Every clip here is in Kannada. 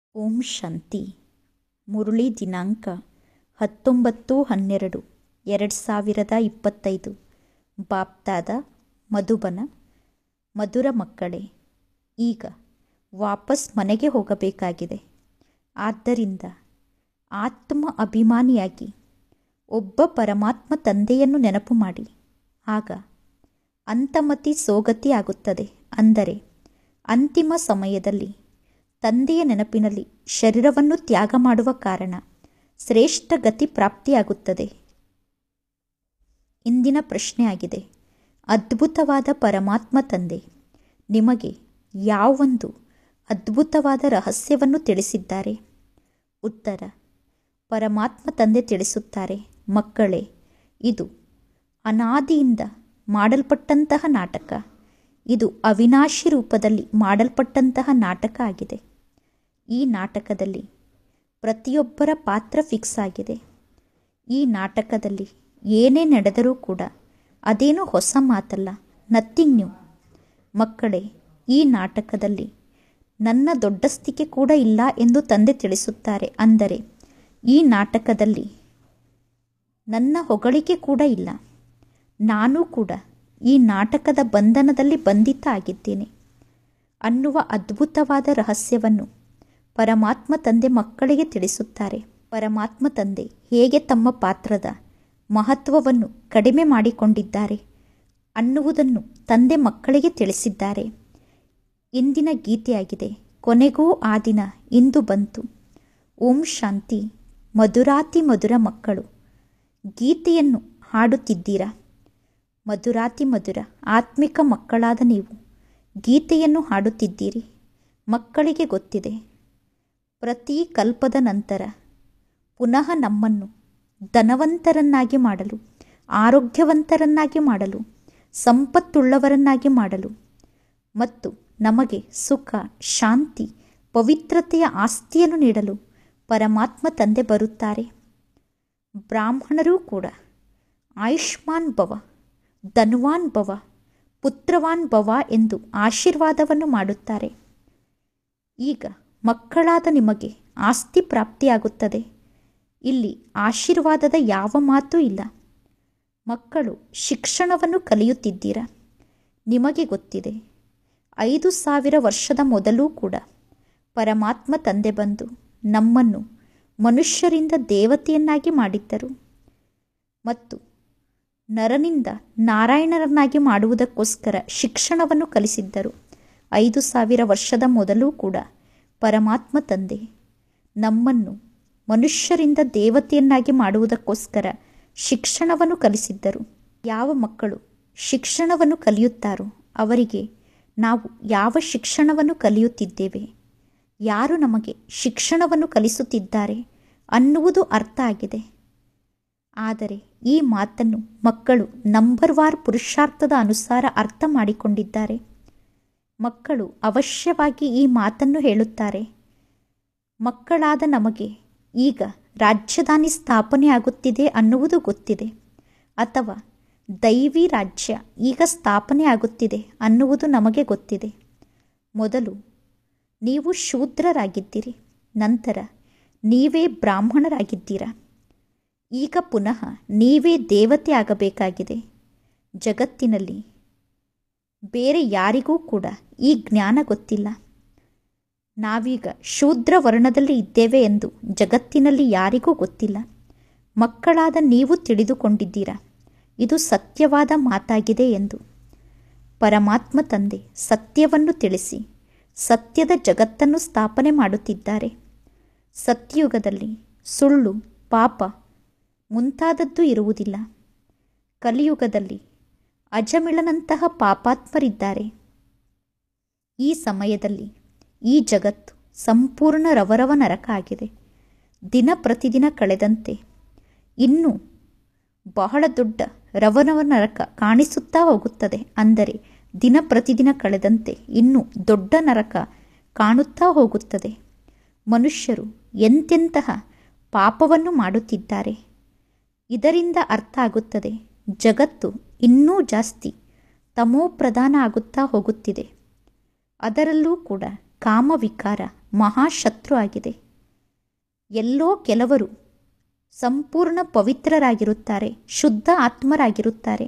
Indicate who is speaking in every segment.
Speaker 1: ಓಂ ಶಾಂತಿ ಮುರಳಿ ದಿನಾಂಕ ಹತ್ತೊಂಬತ್ತು ಹನ್ನೆರಡು ಎರಡು ಸಾವಿರದ ಇಪ್ಪತ್ತೈದು ಬಾಪ್ದಾದ ಮಧುಬನ ಮಧುರ ಮಕ್ಕಳೇ ಈಗ ವಾಪಸ್ ಮನೆಗೆ ಹೋಗಬೇಕಾಗಿದೆ ಆದ್ದರಿಂದ ಆತ್ಮ ಅಭಿಮಾನಿಯಾಗಿ ಒಬ್ಬ ಪರಮಾತ್ಮ ತಂದೆಯನ್ನು ನೆನಪು ಮಾಡಿ ಆಗ ಅಂತಮತಿ ಸೋಗತಿ ಆಗುತ್ತದೆ ಅಂದರೆ ಅಂತಿಮ ಸಮಯದಲ್ಲಿ ತಂದೆಯ ನೆನಪಿನಲ್ಲಿ ಶರೀರವನ್ನು ತ್ಯಾಗ ಮಾಡುವ ಕಾರಣ ಶ್ರೇಷ್ಠ ಗತಿ ಪ್ರಾಪ್ತಿಯಾಗುತ್ತದೆ ಇಂದಿನ ಪ್ರಶ್ನೆಯಾಗಿದೆ ಅದ್ಭುತವಾದ ಪರಮಾತ್ಮ ತಂದೆ ನಿಮಗೆ ಯಾವೊಂದು ಅದ್ಭುತವಾದ ರಹಸ್ಯವನ್ನು ತಿಳಿಸಿದ್ದಾರೆ ಉತ್ತರ ಪರಮಾತ್ಮ ತಂದೆ ತಿಳಿಸುತ್ತಾರೆ ಮಕ್ಕಳೇ ಇದು ಅನಾದಿಯಿಂದ ಮಾಡಲ್ಪಟ್ಟಂತಹ ನಾಟಕ ಇದು ಅವಿನಾಶಿ ರೂಪದಲ್ಲಿ ಮಾಡಲ್ಪಟ್ಟಂತಹ ನಾಟಕ ಆಗಿದೆ ಈ ನಾಟಕದಲ್ಲಿ ಪ್ರತಿಯೊಬ್ಬರ ಪಾತ್ರ ಫಿಕ್ಸ್ ಆಗಿದೆ ಈ ನಾಟಕದಲ್ಲಿ ಏನೇ ನಡೆದರೂ ಕೂಡ ಅದೇನೂ ಹೊಸ ಮಾತಲ್ಲ ನಥಿಂಗ್ ನ್ಯೂ ಮಕ್ಕಳೇ ಈ ನಾಟಕದಲ್ಲಿ ನನ್ನ ದೊಡ್ಡಸ್ತಿಕೆ ಕೂಡ ಇಲ್ಲ ಎಂದು ತಂದೆ ತಿಳಿಸುತ್ತಾರೆ ಅಂದರೆ ಈ ನಾಟಕದಲ್ಲಿ ನನ್ನ ಹೊಗಳಿಕೆ ಕೂಡ ಇಲ್ಲ ನಾನು ಕೂಡ ಈ ನಾಟಕದ ಬಂಧನದಲ್ಲಿ ಬಂಧಿತ ಆಗಿದ್ದೇನೆ ಅನ್ನುವ ಅದ್ಭುತವಾದ ರಹಸ್ಯವನ್ನು ಪರಮಾತ್ಮ ತಂದೆ ಮಕ್ಕಳಿಗೆ ತಿಳಿಸುತ್ತಾರೆ ಪರಮಾತ್ಮ ತಂದೆ ಹೇಗೆ ತಮ್ಮ ಪಾತ್ರದ ಮಹತ್ವವನ್ನು ಕಡಿಮೆ ಮಾಡಿಕೊಂಡಿದ್ದಾರೆ ಅನ್ನುವುದನ್ನು ತಂದೆ ಮಕ್ಕಳಿಗೆ ತಿಳಿಸಿದ್ದಾರೆ ಇಂದಿನ ಗೀತೆಯಾಗಿದೆ ಕೊನೆಗೂ ಆ ದಿನ ಇಂದು ಬಂತು ಓಂ ಶಾಂತಿ ಮಧುರಾತಿ ಮಧುರ ಮಕ್ಕಳು ಗೀತೆಯನ್ನು ಹಾಡುತ್ತಿದ್ದೀರಾ ಮಧುರಾತಿ ಮಧುರ ಆತ್ಮಿಕ ಮಕ್ಕಳಾದ ನೀವು ಗೀತೆಯನ್ನು ಹಾಡುತ್ತಿದ್ದೀರಿ ಮಕ್ಕಳಿಗೆ ಗೊತ್ತಿದೆ ಪ್ರತಿ ಕಲ್ಪದ ನಂತರ ಪುನಃ ನಮ್ಮನ್ನು ಧನವಂತರನ್ನಾಗಿ ಮಾಡಲು ಆರೋಗ್ಯವಂತರನ್ನಾಗಿ ಮಾಡಲು ಸಂಪತ್ತುಳ್ಳವರನ್ನಾಗಿ ಮಾಡಲು ಮತ್ತು ನಮಗೆ ಸುಖ ಶಾಂತಿ ಪವಿತ್ರತೆಯ ಆಸ್ತಿಯನ್ನು ನೀಡಲು ಪರಮಾತ್ಮ ತಂದೆ ಬರುತ್ತಾರೆ ಬ್ರಾಹ್ಮಣರೂ ಕೂಡ ಆಯುಷ್ಮಾನ್ ಭವ ಧನ್ವಾನ್ ಭವ ಪುತ್ರವಾನ್ ಭವ ಎಂದು ಆಶೀರ್ವಾದವನ್ನು ಮಾಡುತ್ತಾರೆ ಈಗ ಮಕ್ಕಳಾದ ನಿಮಗೆ ಆಸ್ತಿ ಪ್ರಾಪ್ತಿಯಾಗುತ್ತದೆ ಇಲ್ಲಿ ಆಶೀರ್ವಾದದ ಯಾವ ಮಾತೂ ಇಲ್ಲ ಮಕ್ಕಳು ಶಿಕ್ಷಣವನ್ನು ಕಲಿಯುತ್ತಿದ್ದೀರಾ ನಿಮಗೆ ಗೊತ್ತಿದೆ ಐದು ಸಾವಿರ ವರ್ಷದ ಮೊದಲೂ ಕೂಡ ಪರಮಾತ್ಮ ತಂದೆ ಬಂದು ನಮ್ಮನ್ನು ಮನುಷ್ಯರಿಂದ ದೇವತೆಯನ್ನಾಗಿ ಮಾಡಿದ್ದರು ಮತ್ತು ನರನಿಂದ ನಾರಾಯಣರನ್ನಾಗಿ ಮಾಡುವುದಕ್ಕೋಸ್ಕರ ಶಿಕ್ಷಣವನ್ನು ಕಲಿಸಿದ್ದರು ಐದು ಸಾವಿರ ವರ್ಷದ ಮೊದಲೂ ಕೂಡ ಪರಮಾತ್ಮ ತಂದೆ ನಮ್ಮನ್ನು ಮನುಷ್ಯರಿಂದ ದೇವತೆಯನ್ನಾಗಿ ಮಾಡುವುದಕ್ಕೋಸ್ಕರ ಶಿಕ್ಷಣವನ್ನು ಕಲಿಸಿದ್ದರು ಯಾವ ಮಕ್ಕಳು ಶಿಕ್ಷಣವನ್ನು ಕಲಿಯುತ್ತಾರೋ ಅವರಿಗೆ ನಾವು ಯಾವ ಶಿಕ್ಷಣವನ್ನು ಕಲಿಯುತ್ತಿದ್ದೇವೆ ಯಾರು ನಮಗೆ ಶಿಕ್ಷಣವನ್ನು ಕಲಿಸುತ್ತಿದ್ದಾರೆ ಅನ್ನುವುದು ಅರ್ಥ ಆಗಿದೆ ಆದರೆ ಈ ಮಾತನ್ನು ಮಕ್ಕಳು ನಂಬರ್ ವಾರ್ ಪುರುಷಾರ್ಥದ ಅನುಸಾರ ಅರ್ಥ ಮಾಡಿಕೊಂಡಿದ್ದಾರೆ ಮಕ್ಕಳು ಅವಶ್ಯವಾಗಿ ಈ ಮಾತನ್ನು ಹೇಳುತ್ತಾರೆ ಮಕ್ಕಳಾದ ನಮಗೆ ಈಗ ರಾಜಧಾನಿ ಸ್ಥಾಪನೆ ಆಗುತ್ತಿದೆ ಅನ್ನುವುದು ಗೊತ್ತಿದೆ ಅಥವಾ ದೈವಿ ರಾಜ್ಯ ಈಗ ಸ್ಥಾಪನೆ ಆಗುತ್ತಿದೆ ಅನ್ನುವುದು ನಮಗೆ ಗೊತ್ತಿದೆ ಮೊದಲು ನೀವು ಶೂದ್ರರಾಗಿದ್ದೀರಿ ನಂತರ ನೀವೇ ಬ್ರಾಹ್ಮಣರಾಗಿದ್ದೀರಾ ಈಗ ಪುನಃ ನೀವೇ ದೇವತೆ ಆಗಬೇಕಾಗಿದೆ ಜಗತ್ತಿನಲ್ಲಿ ಬೇರೆ ಯಾರಿಗೂ ಕೂಡ ಈ ಜ್ಞಾನ ಗೊತ್ತಿಲ್ಲ ನಾವೀಗ ಶೂದ್ರ ವರ್ಣದಲ್ಲಿ ಇದ್ದೇವೆ ಎಂದು ಜಗತ್ತಿನಲ್ಲಿ ಯಾರಿಗೂ ಗೊತ್ತಿಲ್ಲ ಮಕ್ಕಳಾದ ನೀವು ತಿಳಿದುಕೊಂಡಿದ್ದೀರಾ ಇದು ಸತ್ಯವಾದ ಮಾತಾಗಿದೆ ಎಂದು ಪರಮಾತ್ಮ ತಂದೆ ಸತ್ಯವನ್ನು ತಿಳಿಸಿ ಸತ್ಯದ ಜಗತ್ತನ್ನು ಸ್ಥಾಪನೆ ಮಾಡುತ್ತಿದ್ದಾರೆ ಸತ್ಯಯುಗದಲ್ಲಿ ಸುಳ್ಳು ಪಾಪ ಮುಂತಾದದ್ದು ಇರುವುದಿಲ್ಲ ಕಲಿಯುಗದಲ್ಲಿ ಅಜಮಿಳನಂತಹ ಪಾಪಾತ್ಮರಿದ್ದಾರೆ ಈ ಸಮಯದಲ್ಲಿ ಈ ಜಗತ್ತು ಸಂಪೂರ್ಣ ರವರವ ನರಕ ಆಗಿದೆ ದಿನ ಪ್ರತಿದಿನ ಕಳೆದಂತೆ ಇನ್ನೂ ಬಹಳ ದೊಡ್ಡ ರವರವ ನರಕ ಕಾಣಿಸುತ್ತಾ ಹೋಗುತ್ತದೆ ಅಂದರೆ ದಿನ ಪ್ರತಿದಿನ ಕಳೆದಂತೆ ಇನ್ನೂ ದೊಡ್ಡ ನರಕ ಕಾಣುತ್ತಾ ಹೋಗುತ್ತದೆ ಮನುಷ್ಯರು ಎಂತೆಂತಹ ಪಾಪವನ್ನು ಮಾಡುತ್ತಿದ್ದಾರೆ ಇದರಿಂದ ಅರ್ಥ ಆಗುತ್ತದೆ ಜಗತ್ತು ಇನ್ನೂ ಜಾಸ್ತಿ ತಮೋ ಪ್ರಧಾನ ಆಗುತ್ತಾ ಹೋಗುತ್ತಿದೆ ಅದರಲ್ಲೂ ಕೂಡ ಕಾಮವಿಕಾರ ಮಹಾಶತ್ರು ಆಗಿದೆ ಎಲ್ಲೋ ಕೆಲವರು ಸಂಪೂರ್ಣ ಪವಿತ್ರರಾಗಿರುತ್ತಾರೆ ಶುದ್ಧ ಆತ್ಮರಾಗಿರುತ್ತಾರೆ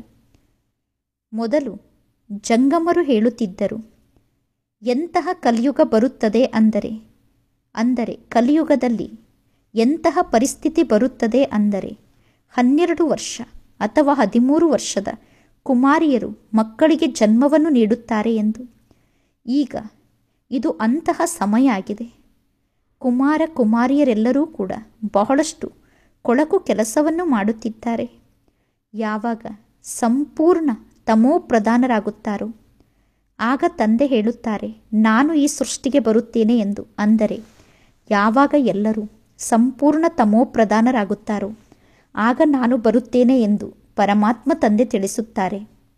Speaker 1: ಮೊದಲು ಜಂಗಮರು ಹೇಳುತ್ತಿದ್ದರು ಎಂತಹ ಕಲಿಯುಗ ಬರುತ್ತದೆ ಅಂದರೆ ಅಂದರೆ ಕಲಿಯುಗದಲ್ಲಿ ಎಂತಹ ಪರಿಸ್ಥಿತಿ ಬರುತ್ತದೆ ಅಂದರೆ ಹನ್ನೆರಡು ವರ್ಷ ಅಥವಾ ಹದಿಮೂರು ವರ್ಷದ ಕುಮಾರಿಯರು ಮಕ್ಕಳಿಗೆ ಜನ್ಮವನ್ನು ನೀಡುತ್ತಾರೆ ಎಂದು ಈಗ ಇದು ಅಂತಹ ಸಮಯ ಆಗಿದೆ ಕುಮಾರ ಕುಮಾರಿಯರೆಲ್ಲರೂ ಕೂಡ ಬಹಳಷ್ಟು ಕೊಳಕು ಕೆಲಸವನ್ನು ಮಾಡುತ್ತಿದ್ದಾರೆ ಯಾವಾಗ ಸಂಪೂರ್ಣ ತಮೋ ಪ್ರಧಾನರಾಗುತ್ತಾರೋ ಆಗ ತಂದೆ ಹೇಳುತ್ತಾರೆ ನಾನು ಈ ಸೃಷ್ಟಿಗೆ ಬರುತ್ತೇನೆ ಎಂದು ಅಂದರೆ ಯಾವಾಗ ಎಲ್ಲರೂ ಸಂಪೂರ್ಣ ತಮೋ ಪ್ರಧಾನರಾಗುತ್ತಾರೋ ಆಗ ನಾನು ಬರುತ್ತೇನೆ ಎಂದು ಪರಮಾತ್ಮ ತಂದೆ ತಿಳಿಸುತ್ತಾರೆ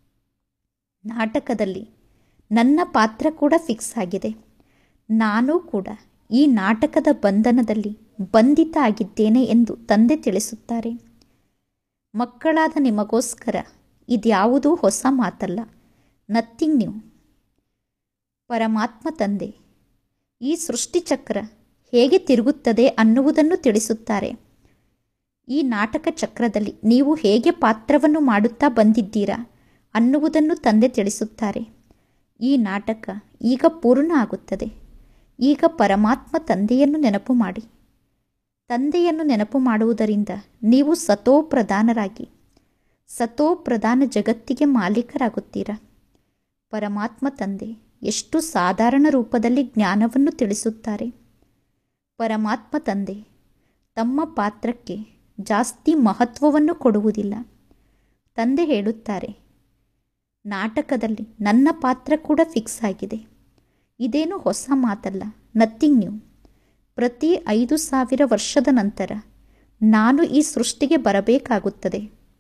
Speaker 1: ನಾಟಕದಲ್ಲಿ ನನ್ನ ಪಾತ್ರ ಕೂಡ ಫಿಕ್ಸ್ ಆಗಿದೆ ನಾನು ಕೂಡ ಈ ನಾಟಕದ ಬಂಧನದಲ್ಲಿ ಬಂಧಿತ ಆಗಿದ್ದೇನೆ ಎಂದು ತಂದೆ ತಿಳಿಸುತ್ತಾರೆ ಮಕ್ಕಳಾದ ನಿಮಗೋಸ್ಕರ ಇದ್ಯಾವುದೂ ಹೊಸ ಮಾತಲ್ಲ ನಥಿಂಗ್ ನ್ಯೂ ಪರಮಾತ್ಮ ತಂದೆ ಈ ಸೃಷ್ಟಿಚಕ್ರ ಹೇಗೆ ತಿರುಗುತ್ತದೆ ಅನ್ನುವುದನ್ನು ತಿಳಿಸುತ್ತಾರೆ ಈ ನಾಟಕ ಚಕ್ರದಲ್ಲಿ ನೀವು ಹೇಗೆ ಪಾತ್ರವನ್ನು ಮಾಡುತ್ತಾ ಬಂದಿದ್ದೀರಾ ಅನ್ನುವುದನ್ನು ತಂದೆ ತಿಳಿಸುತ್ತಾರೆ ಈ ನಾಟಕ ಈಗ ಪೂರ್ಣ ಆಗುತ್ತದೆ ಈಗ ಪರಮಾತ್ಮ ತಂದೆಯನ್ನು ನೆನಪು ಮಾಡಿ ತಂದೆಯನ್ನು ನೆನಪು ಮಾಡುವುದರಿಂದ ನೀವು ಸತೋ ಪ್ರಧಾನರಾಗಿ ಸತೋ ಪ್ರಧಾನ ಜಗತ್ತಿಗೆ ಮಾಲೀಕರಾಗುತ್ತೀರಾ ಪರಮಾತ್ಮ ತಂದೆ ಎಷ್ಟು ಸಾಧಾರಣ ರೂಪದಲ್ಲಿ ಜ್ಞಾನವನ್ನು ತಿಳಿಸುತ್ತಾರೆ ಪರಮಾತ್ಮ ತಂದೆ ತಮ್ಮ ಪಾತ್ರಕ್ಕೆ ಜಾಸ್ತಿ ಮಹತ್ವವನ್ನು ಕೊಡುವುದಿಲ್ಲ ತಂದೆ ಹೇಳುತ್ತಾರೆ ನಾಟಕದಲ್ಲಿ ನನ್ನ ಪಾತ್ರ ಕೂಡ ಫಿಕ್ಸ್ ಆಗಿದೆ ಇದೇನು ಹೊಸ ಮಾತಲ್ಲ ನಥಿಂಗ್ ನ್ಯೂ ಪ್ರತಿ ಐದು ಸಾವಿರ ವರ್ಷದ ನಂತರ ನಾನು ಈ ಸೃಷ್ಟಿಗೆ ಬರಬೇಕಾಗುತ್ತದೆ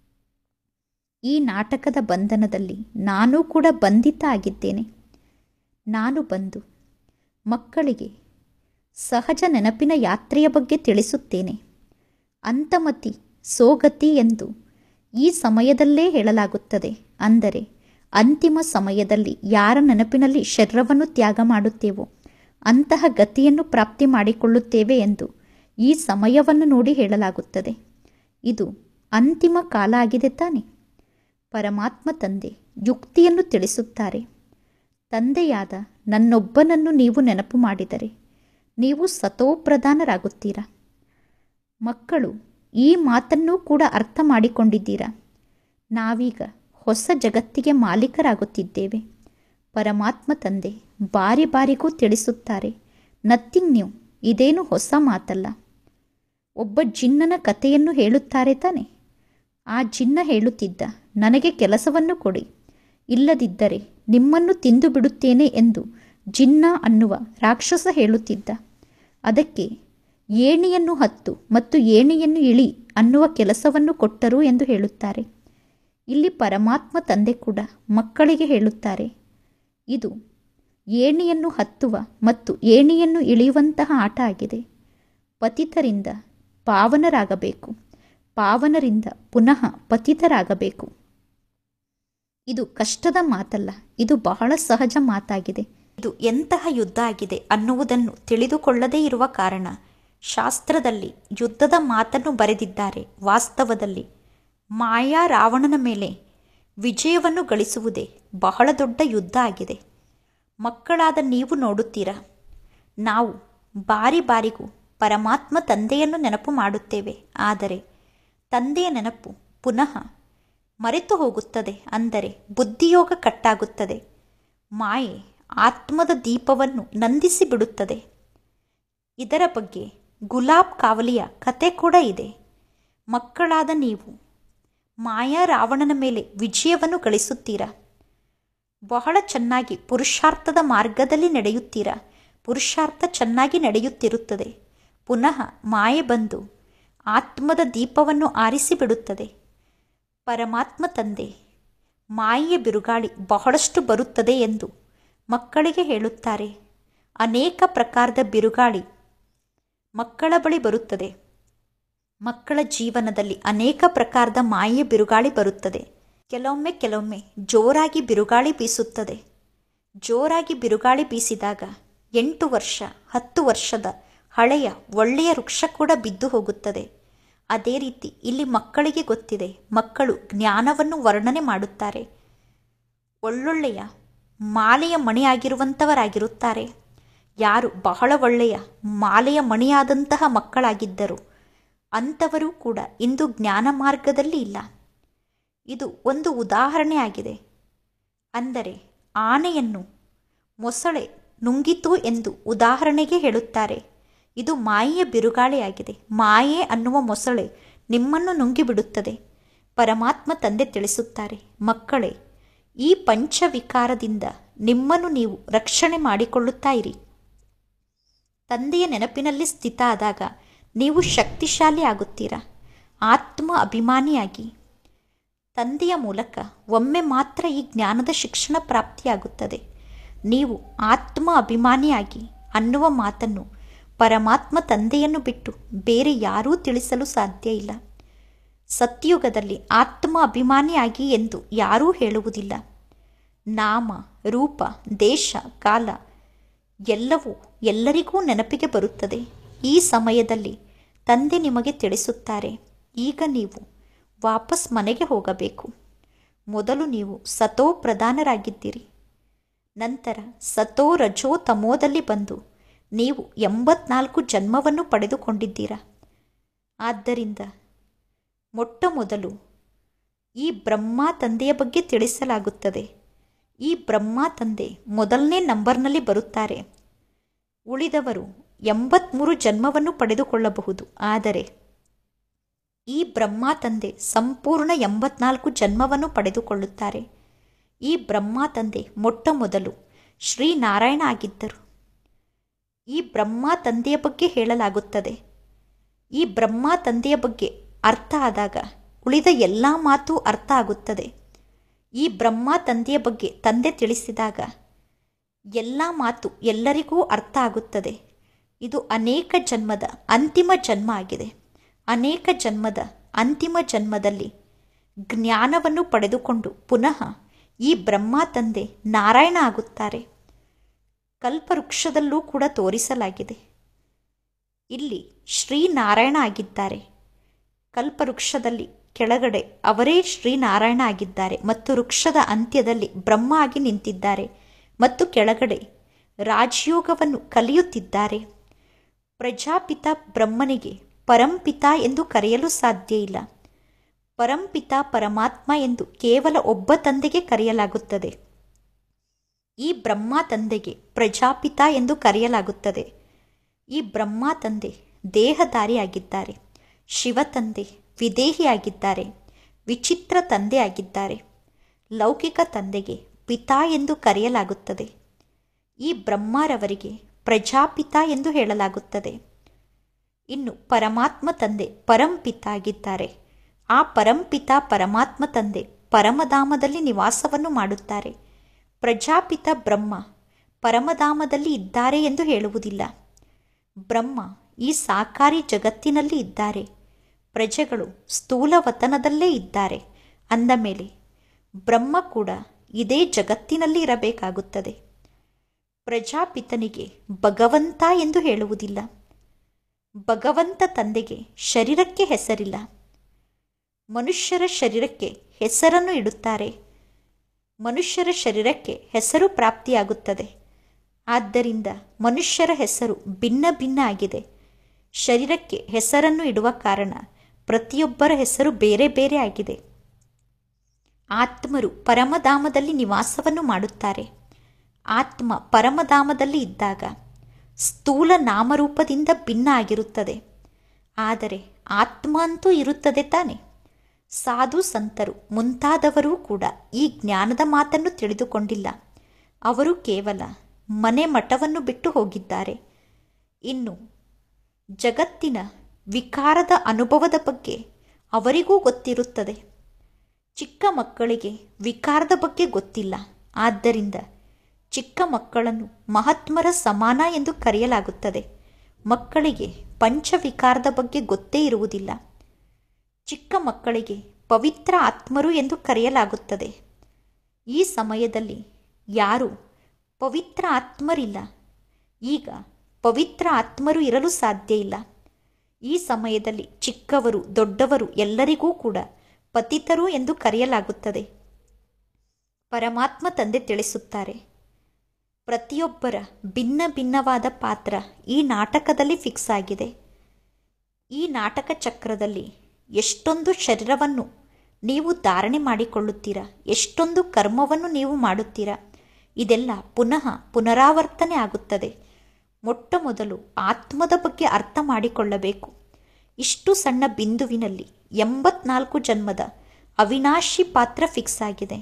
Speaker 1: ಈ ನಾಟಕದ ಬಂಧನದಲ್ಲಿ ನಾನು ಕೂಡ ಬಂಧಿತ ಆಗಿದ್ದೇನೆ ನಾನು ಬಂದು ಮಕ್ಕಳಿಗೆ ಸಹಜ ನೆನಪಿನ ಯಾತ್ರೆಯ ಬಗ್ಗೆ ತಿಳಿಸುತ್ತೇನೆ ಅಂತಮತಿ ಸೋಗತಿ ಎಂದು ಈ ಸಮಯದಲ್ಲೇ ಹೇಳಲಾಗುತ್ತದೆ ಅಂದರೆ ಅಂತಿಮ ಸಮಯದಲ್ಲಿ ಯಾರ ನೆನಪಿನಲ್ಲಿ ಶರೀರವನ್ನು ತ್ಯಾಗ ಮಾಡುತ್ತೇವೋ ಅಂತಹ ಗತಿಯನ್ನು ಪ್ರಾಪ್ತಿ ಮಾಡಿಕೊಳ್ಳುತ್ತೇವೆ ಎಂದು ಈ ಸಮಯವನ್ನು ನೋಡಿ ಹೇಳಲಾಗುತ್ತದೆ ಇದು ಅಂತಿಮ ಕಾಲ ಆಗಿದೆ ತಾನೆ ಪರಮಾತ್ಮ ತಂದೆ ಯುಕ್ತಿಯನ್ನು ತಿಳಿಸುತ್ತಾರೆ ತಂದೆಯಾದ ನನ್ನೊಬ್ಬನನ್ನು ನೀವು ನೆನಪು ಮಾಡಿದರೆ ನೀವು ಸತೋಪ್ರಧಾನರಾಗುತ್ತೀರಾ ಮಕ್ಕಳು ಈ ಮಾತನ್ನೂ ಕೂಡ ಅರ್ಥ ಮಾಡಿಕೊಂಡಿದ್ದೀರಾ ನಾವೀಗ ಹೊಸ ಜಗತ್ತಿಗೆ ಮಾಲೀಕರಾಗುತ್ತಿದ್ದೇವೆ ಪರಮಾತ್ಮ ತಂದೆ ಬಾರಿ ಬಾರಿಗೂ ತಿಳಿಸುತ್ತಾರೆ ನಥಿಂಗ್ ನ್ಯೂ ಇದೇನು ಹೊಸ ಮಾತಲ್ಲ ಒಬ್ಬ ಜಿನ್ನನ ಕಥೆಯನ್ನು ಹೇಳುತ್ತಾರೆ ತಾನೆ ಆ ಜಿನ್ನ ಹೇಳುತ್ತಿದ್ದ ನನಗೆ ಕೆಲಸವನ್ನು ಕೊಡಿ ಇಲ್ಲದಿದ್ದರೆ ನಿಮ್ಮನ್ನು ತಿಂದು ಬಿಡುತ್ತೇನೆ ಎಂದು ಜಿನ್ನ ಅನ್ನುವ ರಾಕ್ಷಸ ಹೇಳುತ್ತಿದ್ದ ಅದಕ್ಕೆ ಏಣಿಯನ್ನು ಹತ್ತು ಮತ್ತು ಏಣಿಯನ್ನು ಇಳಿ ಅನ್ನುವ ಕೆಲಸವನ್ನು ಕೊಟ್ಟರು ಎಂದು ಹೇಳುತ್ತಾರೆ ಇಲ್ಲಿ ಪರಮಾತ್ಮ ತಂದೆ ಕೂಡ ಮಕ್ಕಳಿಗೆ ಹೇಳುತ್ತಾರೆ ಇದು ಏಣಿಯನ್ನು ಹತ್ತುವ ಮತ್ತು ಏಣಿಯನ್ನು ಇಳಿಯುವಂತಹ ಆಟ ಆಗಿದೆ ಪತಿತರಿಂದ ಪಾವನರಾಗಬೇಕು ಪಾವನರಿಂದ ಪುನಃ ಪತಿತರಾಗಬೇಕು ಇದು ಕಷ್ಟದ ಮಾತಲ್ಲ ಇದು ಬಹಳ ಸಹಜ ಮಾತಾಗಿದೆ ಇದು ಎಂತಹ ಯುದ್ಧ ಆಗಿದೆ ಅನ್ನುವುದನ್ನು ತಿಳಿದುಕೊಳ್ಳದೇ ಇರುವ ಕಾರಣ ಶಾಸ್ತ್ರದಲ್ಲಿ ಯುದ್ಧದ ಮಾತನ್ನು ಬರೆದಿದ್ದಾರೆ ವಾಸ್ತವದಲ್ಲಿ ಮಾಯಾ ರಾವಣನ ಮೇಲೆ ವಿಜಯವನ್ನು ಗಳಿಸುವುದೇ ಬಹಳ ದೊಡ್ಡ ಯುದ್ಧ ಆಗಿದೆ ಮಕ್ಕಳಾದ ನೀವು ನೋಡುತ್ತೀರಾ ನಾವು ಬಾರಿ ಬಾರಿಗೂ ಪರಮಾತ್ಮ ತಂದೆಯನ್ನು ನೆನಪು ಮಾಡುತ್ತೇವೆ ಆದರೆ ತಂದೆಯ ನೆನಪು ಪುನಃ ಮರೆತು ಹೋಗುತ್ತದೆ ಅಂದರೆ ಬುದ್ಧಿಯೋಗ ಕಟ್ಟಾಗುತ್ತದೆ ಮಾಯೆ ಆತ್ಮದ ದೀಪವನ್ನು ನಂದಿಸಿ ಬಿಡುತ್ತದೆ ಇದರ ಬಗ್ಗೆ ಗುಲಾಬ್ ಕಾವಲಿಯ ಕತೆ ಕೂಡ ಇದೆ ಮಕ್ಕಳಾದ ನೀವು ಮಾಯಾ ರಾವಣನ ಮೇಲೆ ವಿಜಯವನ್ನು ಗಳಿಸುತ್ತೀರಾ ಬಹಳ ಚೆನ್ನಾಗಿ ಪುರುಷಾರ್ಥದ ಮಾರ್ಗದಲ್ಲಿ ನಡೆಯುತ್ತೀರಾ ಪುರುಷಾರ್ಥ ಚೆನ್ನಾಗಿ ನಡೆಯುತ್ತಿರುತ್ತದೆ ಪುನಃ ಮಾಯೆ ಬಂದು ಆತ್ಮದ ದೀಪವನ್ನು ಆರಿಸಿಬಿಡುತ್ತದೆ ಪರಮಾತ್ಮ ತಂದೆ ಮಾಯೆಯ ಬಿರುಗಾಳಿ ಬಹಳಷ್ಟು ಬರುತ್ತದೆ ಎಂದು ಮಕ್ಕಳಿಗೆ ಹೇಳುತ್ತಾರೆ ಅನೇಕ ಪ್ರಕಾರದ ಬಿರುಗಾಳಿ ಮಕ್ಕಳ ಬಳಿ ಬರುತ್ತದೆ ಮಕ್ಕಳ ಜೀವನದಲ್ಲಿ ಅನೇಕ ಪ್ರಕಾರದ ಮಾಯೆಯ ಬಿರುಗಾಳಿ ಬರುತ್ತದೆ ಕೆಲವೊಮ್ಮೆ ಕೆಲವೊಮ್ಮೆ ಜೋರಾಗಿ ಬಿರುಗಾಳಿ ಬೀಸುತ್ತದೆ ಜೋರಾಗಿ ಬಿರುಗಾಳಿ ಬೀಸಿದಾಗ ಎಂಟು ವರ್ಷ ಹತ್ತು ವರ್ಷದ ಹಳೆಯ ಒಳ್ಳೆಯ ವೃಕ್ಷ ಕೂಡ ಬಿದ್ದು ಹೋಗುತ್ತದೆ ಅದೇ ರೀತಿ ಇಲ್ಲಿ ಮಕ್ಕಳಿಗೆ ಗೊತ್ತಿದೆ ಮಕ್ಕಳು ಜ್ಞಾನವನ್ನು ವರ್ಣನೆ ಮಾಡುತ್ತಾರೆ ಒಳ್ಳೊಳ್ಳೆಯ ಮಾಲೆಯ ಮಣಿಯಾಗಿರುವಂಥವರಾಗಿರುತ್ತಾರೆ ಯಾರು ಬಹಳ ಒಳ್ಳೆಯ ಮಾಲೆಯ ಮಣಿಯಾದಂತಹ ಮಕ್ಕಳಾಗಿದ್ದರು ಅಂಥವರು ಕೂಡ ಇಂದು ಜ್ಞಾನ ಮಾರ್ಗದಲ್ಲಿ ಇಲ್ಲ ಇದು ಒಂದು ಉದಾಹರಣೆ ಆಗಿದೆ ಅಂದರೆ ಆನೆಯನ್ನು ಮೊಸಳೆ ನುಂಗಿತು ಎಂದು ಉದಾಹರಣೆಗೆ ಹೇಳುತ್ತಾರೆ ಇದು ಮಾಯೆಯ ಬಿರುಗಾಳಿಯಾಗಿದೆ ಮಾಯೆ ಅನ್ನುವ ಮೊಸಳೆ ನಿಮ್ಮನ್ನು ನುಂಗಿಬಿಡುತ್ತದೆ ಪರಮಾತ್ಮ ತಂದೆ ತಿಳಿಸುತ್ತಾರೆ ಮಕ್ಕಳೇ ಈ ಪಂಚವಿಕಾರದಿಂದ ನಿಮ್ಮನ್ನು ನೀವು ರಕ್ಷಣೆ ಮಾಡಿಕೊಳ್ಳುತ್ತಾ ಇರಿ ತಂದೆಯ ನೆನಪಿನಲ್ಲಿ ಸ್ಥಿತ ಆದಾಗ ನೀವು ಶಕ್ತಿಶಾಲಿ ಆಗುತ್ತೀರಾ ಆತ್ಮ ಅಭಿಮಾನಿಯಾಗಿ ತಂದೆಯ ಮೂಲಕ ಒಮ್ಮೆ ಮಾತ್ರ ಈ ಜ್ಞಾನದ ಶಿಕ್ಷಣ ಪ್ರಾಪ್ತಿಯಾಗುತ್ತದೆ ನೀವು ಆತ್ಮ ಅಭಿಮಾನಿಯಾಗಿ ಅನ್ನುವ ಮಾತನ್ನು ಪರಮಾತ್ಮ ತಂದೆಯನ್ನು ಬಿಟ್ಟು ಬೇರೆ ಯಾರೂ ತಿಳಿಸಲು ಸಾಧ್ಯ ಇಲ್ಲ ಸತ್ಯುಗದಲ್ಲಿ ಆತ್ಮ ಅಭಿಮಾನಿಯಾಗಿ ಎಂದು ಯಾರೂ ಹೇಳುವುದಿಲ್ಲ ನಾಮ ರೂಪ ದೇಶ ಕಾಲ ಎಲ್ಲವೂ ಎಲ್ಲರಿಗೂ ನೆನಪಿಗೆ ಬರುತ್ತದೆ ಈ ಸಮಯದಲ್ಲಿ ತಂದೆ ನಿಮಗೆ ತಿಳಿಸುತ್ತಾರೆ ಈಗ ನೀವು ವಾಪಸ್ ಮನೆಗೆ ಹೋಗಬೇಕು ಮೊದಲು ನೀವು ಸತೋ ಪ್ರಧಾನರಾಗಿದ್ದೀರಿ ನಂತರ ಸತೋ ರಜೋ ತಮೋದಲ್ಲಿ ಬಂದು ನೀವು ಎಂಬತ್ನಾಲ್ಕು ಜನ್ಮವನ್ನು ಪಡೆದುಕೊಂಡಿದ್ದೀರಾ ಆದ್ದರಿಂದ ಮೊಟ್ಟ ಮೊದಲು ಈ ಬ್ರಹ್ಮ ತಂದೆಯ ಬಗ್ಗೆ ತಿಳಿಸಲಾಗುತ್ತದೆ ಈ ಬ್ರಹ್ಮ ತಂದೆ ಮೊದಲನೇ ನಂಬರ್ನಲ್ಲಿ ಬರುತ್ತಾರೆ ಉಳಿದವರು ಎಂಬತ್ಮೂರು ಜನ್ಮವನ್ನು ಪಡೆದುಕೊಳ್ಳಬಹುದು ಆದರೆ ಈ ಬ್ರಹ್ಮ ತಂದೆ ಸಂಪೂರ್ಣ ಎಂಬತ್ನಾಲ್ಕು ಜನ್ಮವನ್ನು ಪಡೆದುಕೊಳ್ಳುತ್ತಾರೆ ಈ ಬ್ರಹ್ಮ ತಂದೆ ಮೊಟ್ಟ ಮೊದಲು ಶ್ರೀನಾರಾಯಣ ಆಗಿದ್ದರು ಈ ಬ್ರಹ್ಮ ತಂದೆಯ ಬಗ್ಗೆ ಹೇಳಲಾಗುತ್ತದೆ ಈ ಬ್ರಹ್ಮ ತಂದೆಯ ಬಗ್ಗೆ ಅರ್ಥ ಆದಾಗ ಉಳಿದ ಎಲ್ಲ ಮಾತು ಅರ್ಥ ಆಗುತ್ತದೆ ಈ ಬ್ರಹ್ಮ ತಂದೆಯ ಬಗ್ಗೆ ತಂದೆ ತಿಳಿಸಿದಾಗ ಎಲ್ಲ ಮಾತು ಎಲ್ಲರಿಗೂ ಅರ್ಥ ಆಗುತ್ತದೆ ಇದು ಅನೇಕ ಜನ್ಮದ ಅಂತಿಮ ಜನ್ಮ ಆಗಿದೆ ಅನೇಕ ಜನ್ಮದ ಅಂತಿಮ ಜನ್ಮದಲ್ಲಿ ಜ್ಞಾನವನ್ನು ಪಡೆದುಕೊಂಡು ಪುನಃ ಈ ಬ್ರಹ್ಮ ತಂದೆ ನಾರಾಯಣ ಆಗುತ್ತಾರೆ ಕಲ್ಪವೃಕ್ಷದಲ್ಲೂ ಕೂಡ ತೋರಿಸಲಾಗಿದೆ ಇಲ್ಲಿ ಶ್ರೀನಾರಾಯಣ ಆಗಿದ್ದಾರೆ ಕಲ್ಪವೃಕ್ಷದಲ್ಲಿ ಕೆಳಗಡೆ ಅವರೇ ಶ್ರೀನಾರಾಯಣ ಆಗಿದ್ದಾರೆ ಮತ್ತು ವೃಕ್ಷದ ಅಂತ್ಯದಲ್ಲಿ ಬ್ರಹ್ಮ ಆಗಿ ನಿಂತಿದ್ದಾರೆ ಮತ್ತು ಕೆಳಗಡೆ ರಾಜಯೋಗವನ್ನು ಕಲಿಯುತ್ತಿದ್ದಾರೆ ಪ್ರಜಾಪಿತ ಬ್ರಹ್ಮನಿಗೆ ಪರಂಪಿತ ಎಂದು ಕರೆಯಲು ಸಾಧ್ಯ ಇಲ್ಲ ಪರಂಪಿತ ಪರಮಾತ್ಮ ಎಂದು ಕೇವಲ ಒಬ್ಬ ತಂದೆಗೆ ಕರೆಯಲಾಗುತ್ತದೆ ಈ ಬ್ರಹ್ಮ ತಂದೆಗೆ ಪ್ರಜಾಪಿತ ಎಂದು ಕರೆಯಲಾಗುತ್ತದೆ ಈ ಬ್ರಹ್ಮ ತಂದೆ ದೇಹಧಾರಿಯಾಗಿದ್ದಾರೆ ಶಿವ ತಂದೆ ವಿದೇಹಿಯಾಗಿದ್ದಾರೆ ವಿಚಿತ್ರ ತಂದೆ ಆಗಿದ್ದಾರೆ ಲೌಕಿಕ ತಂದೆಗೆ ಪಿತಾ ಎಂದು ಕರೆಯಲಾಗುತ್ತದೆ ಈ ಬ್ರಹ್ಮರವರಿಗೆ ಪ್ರಜಾಪಿತ ಎಂದು ಹೇಳಲಾಗುತ್ತದೆ ಇನ್ನು ಪರಮಾತ್ಮ ತಂದೆ ಪರಂಪಿತ ಆಗಿದ್ದಾರೆ ಆ ಪರಂಪಿತ ಪರಮಾತ್ಮ ತಂದೆ ಪರಮಧಾಮದಲ್ಲಿ ನಿವಾಸವನ್ನು ಮಾಡುತ್ತಾರೆ ಪ್ರಜಾಪಿತ ಬ್ರಹ್ಮ ಪರಮಧಾಮದಲ್ಲಿ ಇದ್ದಾರೆ ಎಂದು ಹೇಳುವುದಿಲ್ಲ ಬ್ರಹ್ಮ ಈ ಸಾಕಾರಿ ಜಗತ್ತಿನಲ್ಲಿ ಇದ್ದಾರೆ ಪ್ರಜೆಗಳು ಸ್ಥೂಲ ವತನದಲ್ಲೇ ಇದ್ದಾರೆ ಅಂದ ಮೇಲೆ ಬ್ರಹ್ಮ ಕೂಡ ಇದೇ ಜಗತ್ತಿನಲ್ಲಿ ಇರಬೇಕಾಗುತ್ತದೆ ಪ್ರಜಾಪಿತನಿಗೆ ಭಗವಂತ ಎಂದು ಹೇಳುವುದಿಲ್ಲ ಭಗವಂತ ತಂದೆಗೆ ಶರೀರಕ್ಕೆ ಹೆಸರಿಲ್ಲ ಮನುಷ್ಯರ ಶರೀರಕ್ಕೆ ಹೆಸರನ್ನು ಇಡುತ್ತಾರೆ ಮನುಷ್ಯರ ಶರೀರಕ್ಕೆ ಹೆಸರು ಪ್ರಾಪ್ತಿಯಾಗುತ್ತದೆ ಆದ್ದರಿಂದ ಮನುಷ್ಯರ ಹೆಸರು ಭಿನ್ನ ಭಿನ್ನ ಆಗಿದೆ ಶರೀರಕ್ಕೆ ಹೆಸರನ್ನು ಇಡುವ ಕಾರಣ ಪ್ರತಿಯೊಬ್ಬರ ಹೆಸರು ಬೇರೆ ಬೇರೆ ಆಗಿದೆ ಆತ್ಮರು ಪರಮಧಾಮದಲ್ಲಿ ನಿವಾಸವನ್ನು ಮಾಡುತ್ತಾರೆ ಆತ್ಮ ಪರಮಧಾಮದಲ್ಲಿ ಇದ್ದಾಗ ಸ್ಥೂಲ ನಾಮರೂಪದಿಂದ ಭಿನ್ನ ಆಗಿರುತ್ತದೆ ಆದರೆ ಆತ್ಮ ಅಂತೂ ಇರುತ್ತದೆ ತಾನೆ ಸಾಧು ಸಂತರು ಮುಂತಾದವರೂ ಕೂಡ ಈ ಜ್ಞಾನದ ಮಾತನ್ನು ತಿಳಿದುಕೊಂಡಿಲ್ಲ ಅವರು ಕೇವಲ ಮನೆ ಮಠವನ್ನು ಬಿಟ್ಟು ಹೋಗಿದ್ದಾರೆ ಇನ್ನು ಜಗತ್ತಿನ ವಿಕಾರದ ಅನುಭವದ ಬಗ್ಗೆ ಅವರಿಗೂ ಗೊತ್ತಿರುತ್ತದೆ ಚಿಕ್ಕ ಮಕ್ಕಳಿಗೆ ವಿಕಾರದ ಬಗ್ಗೆ ಗೊತ್ತಿಲ್ಲ ಆದ್ದರಿಂದ ಚಿಕ್ಕ ಮಕ್ಕಳನ್ನು ಮಹಾತ್ಮರ ಸಮಾನ ಎಂದು ಕರೆಯಲಾಗುತ್ತದೆ ಮಕ್ಕಳಿಗೆ ಪಂಚವಿಕಾರದ ಬಗ್ಗೆ ಗೊತ್ತೇ ಇರುವುದಿಲ್ಲ ಚಿಕ್ಕ ಮಕ್ಕಳಿಗೆ ಪವಿತ್ರ ಆತ್ಮರು ಎಂದು ಕರೆಯಲಾಗುತ್ತದೆ ಈ ಸಮಯದಲ್ಲಿ ಯಾರು ಪವಿತ್ರ ಆತ್ಮರಿಲ್ಲ ಈಗ ಪವಿತ್ರ ಆತ್ಮರು ಇರಲು ಸಾಧ್ಯ ಇಲ್ಲ ಈ ಸಮಯದಲ್ಲಿ ಚಿಕ್ಕವರು ದೊಡ್ಡವರು ಎಲ್ಲರಿಗೂ ಕೂಡ ಪತಿತರು ಎಂದು ಕರೆಯಲಾಗುತ್ತದೆ ಪರಮಾತ್ಮ ತಂದೆ ತಿಳಿಸುತ್ತಾರೆ ಪ್ರತಿಯೊಬ್ಬರ ಭಿನ್ನ ಭಿನ್ನವಾದ ಪಾತ್ರ ಈ ನಾಟಕದಲ್ಲಿ ಫಿಕ್ಸ್ ಆಗಿದೆ ಈ ನಾಟಕ ಚಕ್ರದಲ್ಲಿ ಎಷ್ಟೊಂದು ಶರೀರವನ್ನು ನೀವು ಧಾರಣೆ ಮಾಡಿಕೊಳ್ಳುತ್ತೀರಾ ಎಷ್ಟೊಂದು ಕರ್ಮವನ್ನು ನೀವು ಮಾಡುತ್ತೀರಾ ಇದೆಲ್ಲ ಪುನಃ ಪುನರಾವರ್ತನೆ ಆಗುತ್ತದೆ ಮೊಟ್ಟ ಮೊದಲು ಆತ್ಮದ ಬಗ್ಗೆ ಅರ್ಥ ಮಾಡಿಕೊಳ್ಳಬೇಕು ಇಷ್ಟು ಸಣ್ಣ ಬಿಂದುವಿನಲ್ಲಿ ಎಂಬತ್ನಾಲ್ಕು ಜನ್ಮದ ಅವಿನಾಶಿ ಪಾತ್ರ ಫಿಕ್ಸ್ ಆಗಿದೆ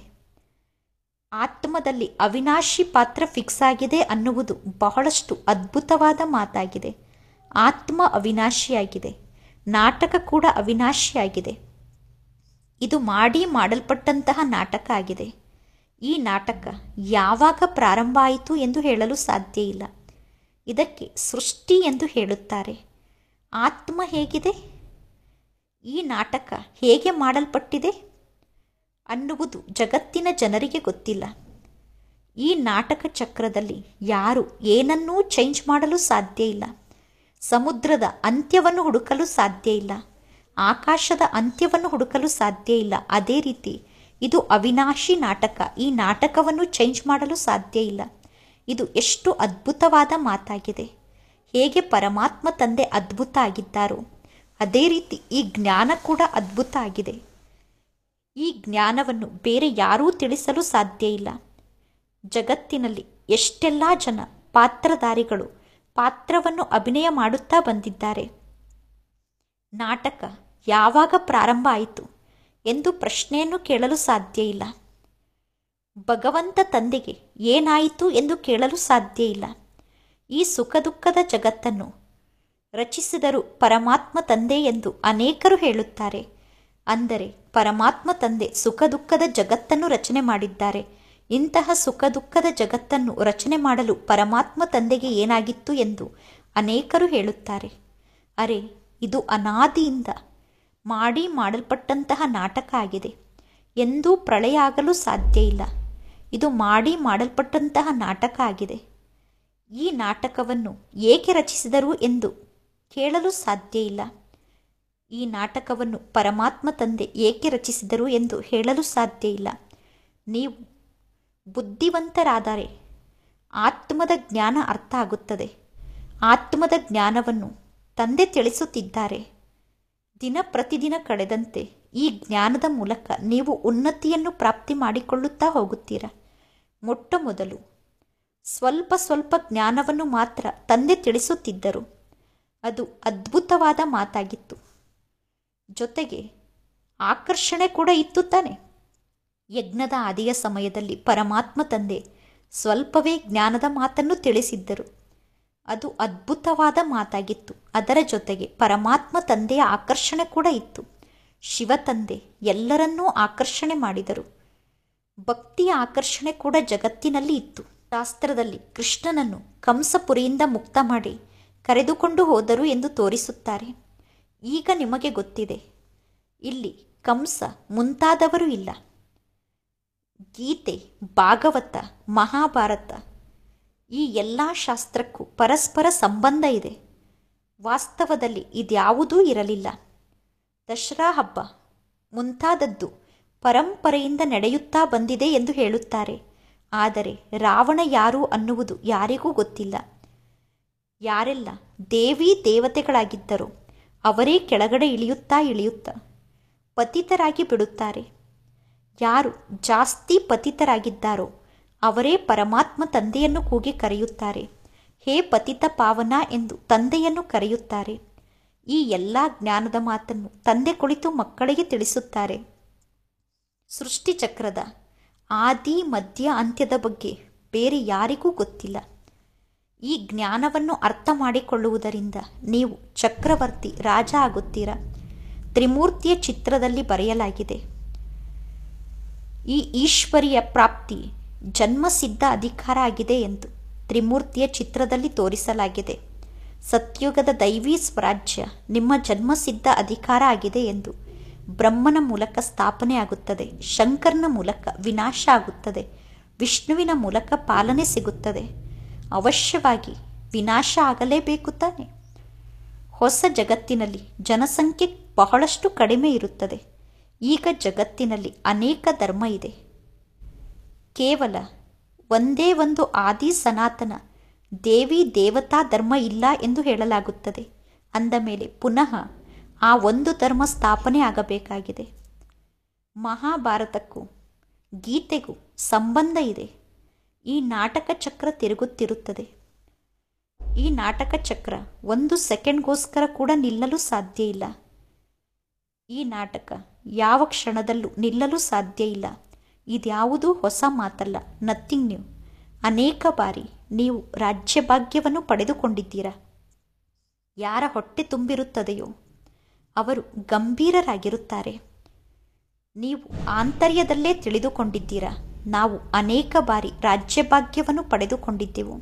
Speaker 1: ಆತ್ಮದಲ್ಲಿ ಅವಿನಾಶಿ ಪಾತ್ರ ಫಿಕ್ಸ್ ಆಗಿದೆ ಅನ್ನುವುದು ಬಹಳಷ್ಟು ಅದ್ಭುತವಾದ ಮಾತಾಗಿದೆ ಆತ್ಮ ಅವಿನಾಶಿಯಾಗಿದೆ ನಾಟಕ ಕೂಡ ಅವಿನಾಶಿಯಾಗಿದೆ ಇದು ಮಾಡಿ ಮಾಡಲ್ಪಟ್ಟಂತಹ ನಾಟಕ ಆಗಿದೆ ಈ ನಾಟಕ ಯಾವಾಗ ಪ್ರಾರಂಭ ಆಯಿತು ಎಂದು ಹೇಳಲು ಸಾಧ್ಯ ಇಲ್ಲ ಇದಕ್ಕೆ ಸೃಷ್ಟಿ ಎಂದು ಹೇಳುತ್ತಾರೆ ಆತ್ಮ ಹೇಗಿದೆ ಈ ನಾಟಕ ಹೇಗೆ ಮಾಡಲ್ಪಟ್ಟಿದೆ ಅನ್ನುವುದು ಜಗತ್ತಿನ ಜನರಿಗೆ ಗೊತ್ತಿಲ್ಲ ಈ ನಾಟಕ ಚಕ್ರದಲ್ಲಿ ಯಾರು ಏನನ್ನೂ ಚೇಂಜ್ ಮಾಡಲು ಸಾಧ್ಯ ಇಲ್ಲ ಸಮುದ್ರದ ಅಂತ್ಯವನ್ನು ಹುಡುಕಲು ಸಾಧ್ಯ ಇಲ್ಲ ಆಕಾಶದ ಅಂತ್ಯವನ್ನು ಹುಡುಕಲು ಸಾಧ್ಯ ಇಲ್ಲ ಅದೇ ರೀತಿ ಇದು ಅವಿನಾಶಿ ನಾಟಕ ಈ ನಾಟಕವನ್ನು ಚೇಂಜ್ ಮಾಡಲು ಸಾಧ್ಯ ಇಲ್ಲ ಇದು ಎಷ್ಟು ಅದ್ಭುತವಾದ ಮಾತಾಗಿದೆ ಹೇಗೆ ಪರಮಾತ್ಮ ತಂದೆ ಅದ್ಭುತ ಆಗಿದ್ದಾರೋ ಅದೇ ರೀತಿ ಈ ಜ್ಞಾನ ಕೂಡ ಅದ್ಭುತ ಆಗಿದೆ ಈ ಜ್ಞಾನವನ್ನು ಬೇರೆ ಯಾರೂ ತಿಳಿಸಲು ಸಾಧ್ಯ ಇಲ್ಲ ಜಗತ್ತಿನಲ್ಲಿ ಎಷ್ಟೆಲ್ಲ ಜನ ಪಾತ್ರಧಾರಿಗಳು ಪಾತ್ರವನ್ನು ಅಭಿನಯ ಮಾಡುತ್ತಾ ಬಂದಿದ್ದಾರೆ ನಾಟಕ ಯಾವಾಗ ಪ್ರಾರಂಭ ಆಯಿತು ಎಂದು ಪ್ರಶ್ನೆಯನ್ನು ಕೇಳಲು ಸಾಧ್ಯ ಇಲ್ಲ ಭಗವಂತ ತಂದೆಗೆ ಏನಾಯಿತು ಎಂದು ಕೇಳಲು ಸಾಧ್ಯ ಇಲ್ಲ ಈ ಸುಖ ದುಃಖದ ಜಗತ್ತನ್ನು ರಚಿಸಿದರು ಪರಮಾತ್ಮ ತಂದೆ ಎಂದು ಅನೇಕರು ಹೇಳುತ್ತಾರೆ ಅಂದರೆ ಪರಮಾತ್ಮ ತಂದೆ ಸುಖ ದುಃಖದ ಜಗತ್ತನ್ನು ರಚನೆ ಮಾಡಿದ್ದಾರೆ ಇಂತಹ ಸುಖ ದುಃಖದ ಜಗತ್ತನ್ನು ರಚನೆ ಮಾಡಲು ಪರಮಾತ್ಮ ತಂದೆಗೆ ಏನಾಗಿತ್ತು ಎಂದು ಅನೇಕರು ಹೇಳುತ್ತಾರೆ ಅರೆ ಇದು ಅನಾದಿಯಿಂದ ಮಾಡಿ ಮಾಡಲ್ಪಟ್ಟಂತಹ ನಾಟಕ ಆಗಿದೆ ಎಂದೂ ಪ್ರಳಯ ಆಗಲು ಸಾಧ್ಯ ಇಲ್ಲ ಇದು ಮಾಡಿ ಮಾಡಲ್ಪಟ್ಟಂತಹ ನಾಟಕ ಆಗಿದೆ ಈ ನಾಟಕವನ್ನು ಏಕೆ ರಚಿಸಿದರು ಎಂದು ಕೇಳಲು ಸಾಧ್ಯ ಇಲ್ಲ ಈ ನಾಟಕವನ್ನು ಪರಮಾತ್ಮ ತಂದೆ ಏಕೆ ರಚಿಸಿದರು ಎಂದು ಹೇಳಲು ಸಾಧ್ಯ ಇಲ್ಲ ನೀವು ಬುದ್ಧಿವಂತರಾದರೆ ಆತ್ಮದ ಜ್ಞಾನ ಅರ್ಥ ಆಗುತ್ತದೆ ಆತ್ಮದ ಜ್ಞಾನವನ್ನು ತಂದೆ ತಿಳಿಸುತ್ತಿದ್ದಾರೆ ದಿನ ಪ್ರತಿದಿನ ಕಳೆದಂತೆ ಈ ಜ್ಞಾನದ ಮೂಲಕ ನೀವು ಉನ್ನತಿಯನ್ನು ಪ್ರಾಪ್ತಿ ಮಾಡಿಕೊಳ್ಳುತ್ತಾ ಹೋಗುತ್ತೀರಾ ಮೊಟ್ಟ ಮೊದಲು ಸ್ವಲ್ಪ ಸ್ವಲ್ಪ ಜ್ಞಾನವನ್ನು ಮಾತ್ರ ತಂದೆ ತಿಳಿಸುತ್ತಿದ್ದರು ಅದು ಅದ್ಭುತವಾದ ಮಾತಾಗಿತ್ತು ಜೊತೆಗೆ ಆಕರ್ಷಣೆ ಕೂಡ ಇತ್ತು ತಾನೆ ಯಜ್ಞದ ಆದಿಯ ಸಮಯದಲ್ಲಿ ಪರಮಾತ್ಮ ತಂದೆ ಸ್ವಲ್ಪವೇ ಜ್ಞಾನದ ಮಾತನ್ನು ತಿಳಿಸಿದ್ದರು ಅದು ಅದ್ಭುತವಾದ ಮಾತಾಗಿತ್ತು ಅದರ ಜೊತೆಗೆ ಪರಮಾತ್ಮ ತಂದೆಯ ಆಕರ್ಷಣೆ ಕೂಡ ಇತ್ತು ಶಿವ ತಂದೆ ಎಲ್ಲರನ್ನೂ ಆಕರ್ಷಣೆ ಮಾಡಿದರು ಭಕ್ತಿಯ ಆಕರ್ಷಣೆ ಕೂಡ ಜಗತ್ತಿನಲ್ಲಿ ಇತ್ತು ಶಾಸ್ತ್ರದಲ್ಲಿ ಕೃಷ್ಣನನ್ನು ಕಂಸಪುರಿಯಿಂದ ಮುಕ್ತ ಮಾಡಿ ಕರೆದುಕೊಂಡು ಹೋದರು ಎಂದು ತೋರಿಸುತ್ತಾರೆ ಈಗ ನಿಮಗೆ ಗೊತ್ತಿದೆ ಇಲ್ಲಿ ಕಂಸ ಮುಂತಾದವರು ಇಲ್ಲ ಗೀತೆ ಭಾಗವತ ಮಹಾಭಾರತ ಈ ಎಲ್ಲ ಶಾಸ್ತ್ರಕ್ಕೂ ಪರಸ್ಪರ ಸಂಬಂಧ ಇದೆ ವಾಸ್ತವದಲ್ಲಿ ಇದ್ಯಾವುದೂ ಇರಲಿಲ್ಲ ದಸರಾ ಹಬ್ಬ ಮುಂತಾದದ್ದು ಪರಂಪರೆಯಿಂದ ನಡೆಯುತ್ತಾ ಬಂದಿದೆ ಎಂದು ಹೇಳುತ್ತಾರೆ ಆದರೆ ರಾವಣ ಯಾರು ಅನ್ನುವುದು ಯಾರಿಗೂ ಗೊತ್ತಿಲ್ಲ ಯಾರೆಲ್ಲ ದೇವಿ ದೇವತೆಗಳಾಗಿದ್ದರೋ ಅವರೇ ಕೆಳಗಡೆ ಇಳಿಯುತ್ತಾ ಇಳಿಯುತ್ತಾ ಪತಿತರಾಗಿ ಬಿಡುತ್ತಾರೆ ಯಾರು ಜಾಸ್ತಿ ಪತಿತರಾಗಿದ್ದಾರೋ ಅವರೇ ಪರಮಾತ್ಮ ತಂದೆಯನ್ನು ಕೂಗಿ ಕರೆಯುತ್ತಾರೆ ಹೇ ಪತಿತ ಪಾವನ ಎಂದು ತಂದೆಯನ್ನು ಕರೆಯುತ್ತಾರೆ ಈ ಎಲ್ಲ ಜ್ಞಾನದ ಮಾತನ್ನು ತಂದೆ ಕುಳಿತು ಮಕ್ಕಳಿಗೆ ತಿಳಿಸುತ್ತಾರೆ ಸೃಷ್ಟಿ ಚಕ್ರದ ಆದಿ ಮಧ್ಯ ಅಂತ್ಯದ ಬಗ್ಗೆ ಬೇರೆ ಯಾರಿಗೂ ಗೊತ್ತಿಲ್ಲ ಈ ಜ್ಞಾನವನ್ನು ಅರ್ಥ ಮಾಡಿಕೊಳ್ಳುವುದರಿಂದ ನೀವು ಚಕ್ರವರ್ತಿ ರಾಜ ಆಗುತ್ತೀರಾ ತ್ರಿಮೂರ್ತಿಯ ಚಿತ್ರದಲ್ಲಿ ಬರೆಯಲಾಗಿದೆ ಈ ಈಶ್ವರಿಯ ಪ್ರಾಪ್ತಿ ಜನ್ಮಸಿದ್ಧ ಅಧಿಕಾರ ಆಗಿದೆ ಎಂದು ತ್ರಿಮೂರ್ತಿಯ ಚಿತ್ರದಲ್ಲಿ ತೋರಿಸಲಾಗಿದೆ ಸತ್ಯುಗದ ದೈವೀ ಸ್ವರಾಜ್ಯ ನಿಮ್ಮ ಜನ್ಮಸಿದ್ಧ ಅಧಿಕಾರ ಆಗಿದೆ ಎಂದು ಬ್ರಹ್ಮನ ಮೂಲಕ ಸ್ಥಾಪನೆ ಆಗುತ್ತದೆ ಶಂಕರ್ನ ಮೂಲಕ ವಿನಾಶ ಆಗುತ್ತದೆ ವಿಷ್ಣುವಿನ ಮೂಲಕ ಪಾಲನೆ ಸಿಗುತ್ತದೆ ಅವಶ್ಯವಾಗಿ ವಿನಾಶ ಆಗಲೇಬೇಕು ತಾನೆ ಹೊಸ ಜಗತ್ತಿನಲ್ಲಿ ಜನಸಂಖ್ಯೆ ಬಹಳಷ್ಟು ಕಡಿಮೆ ಇರುತ್ತದೆ ಈಗ ಜಗತ್ತಿನಲ್ಲಿ ಅನೇಕ ಧರ್ಮ ಇದೆ ಕೇವಲ ಒಂದೇ ಒಂದು ಆದಿ ಸನಾತನ ದೇವಿ ದೇವತಾ ಧರ್ಮ ಇಲ್ಲ ಎಂದು ಹೇಳಲಾಗುತ್ತದೆ ಅಂದ ಮೇಲೆ ಪುನಃ ಆ ಒಂದು ಧರ್ಮ ಸ್ಥಾಪನೆ ಆಗಬೇಕಾಗಿದೆ ಮಹಾಭಾರತಕ್ಕೂ ಗೀತೆಗೂ ಸಂಬಂಧ ಇದೆ ಈ ನಾಟಕ ಚಕ್ರ ತಿರುಗುತ್ತಿರುತ್ತದೆ ಈ ನಾಟಕ ಚಕ್ರ ಒಂದು ಸೆಕೆಂಡ್ಗೋಸ್ಕರ ಕೂಡ ನಿಲ್ಲಲು ಸಾಧ್ಯ ಇಲ್ಲ ಈ ನಾಟಕ ಯಾವ ಕ್ಷಣದಲ್ಲೂ ನಿಲ್ಲಲು ಸಾಧ್ಯ ಇಲ್ಲ ಇದ್ಯಾವುದೂ ಹೊಸ ಮಾತಲ್ಲ ನಥಿಂಗ್ ನ್ಯೂ ಅನೇಕ ಬಾರಿ ನೀವು ರಾಜ್ಯಭಾಗ್ಯವನ್ನು ಪಡೆದುಕೊಂಡಿದ್ದೀರಾ ಯಾರ ಹೊಟ್ಟೆ ತುಂಬಿರುತ್ತದೆಯೋ ಅವರು ಗಂಭೀರರಾಗಿರುತ್ತಾರೆ ನೀವು ಆಂತರ್ಯದಲ್ಲೇ ತಿಳಿದುಕೊಂಡಿದ್ದೀರಾ ನಾವು ಅನೇಕ ಬಾರಿ ರಾಜ್ಯಭಾಗ್ಯವನ್ನು ಪಡೆದುಕೊಂಡಿದ್ದೆವು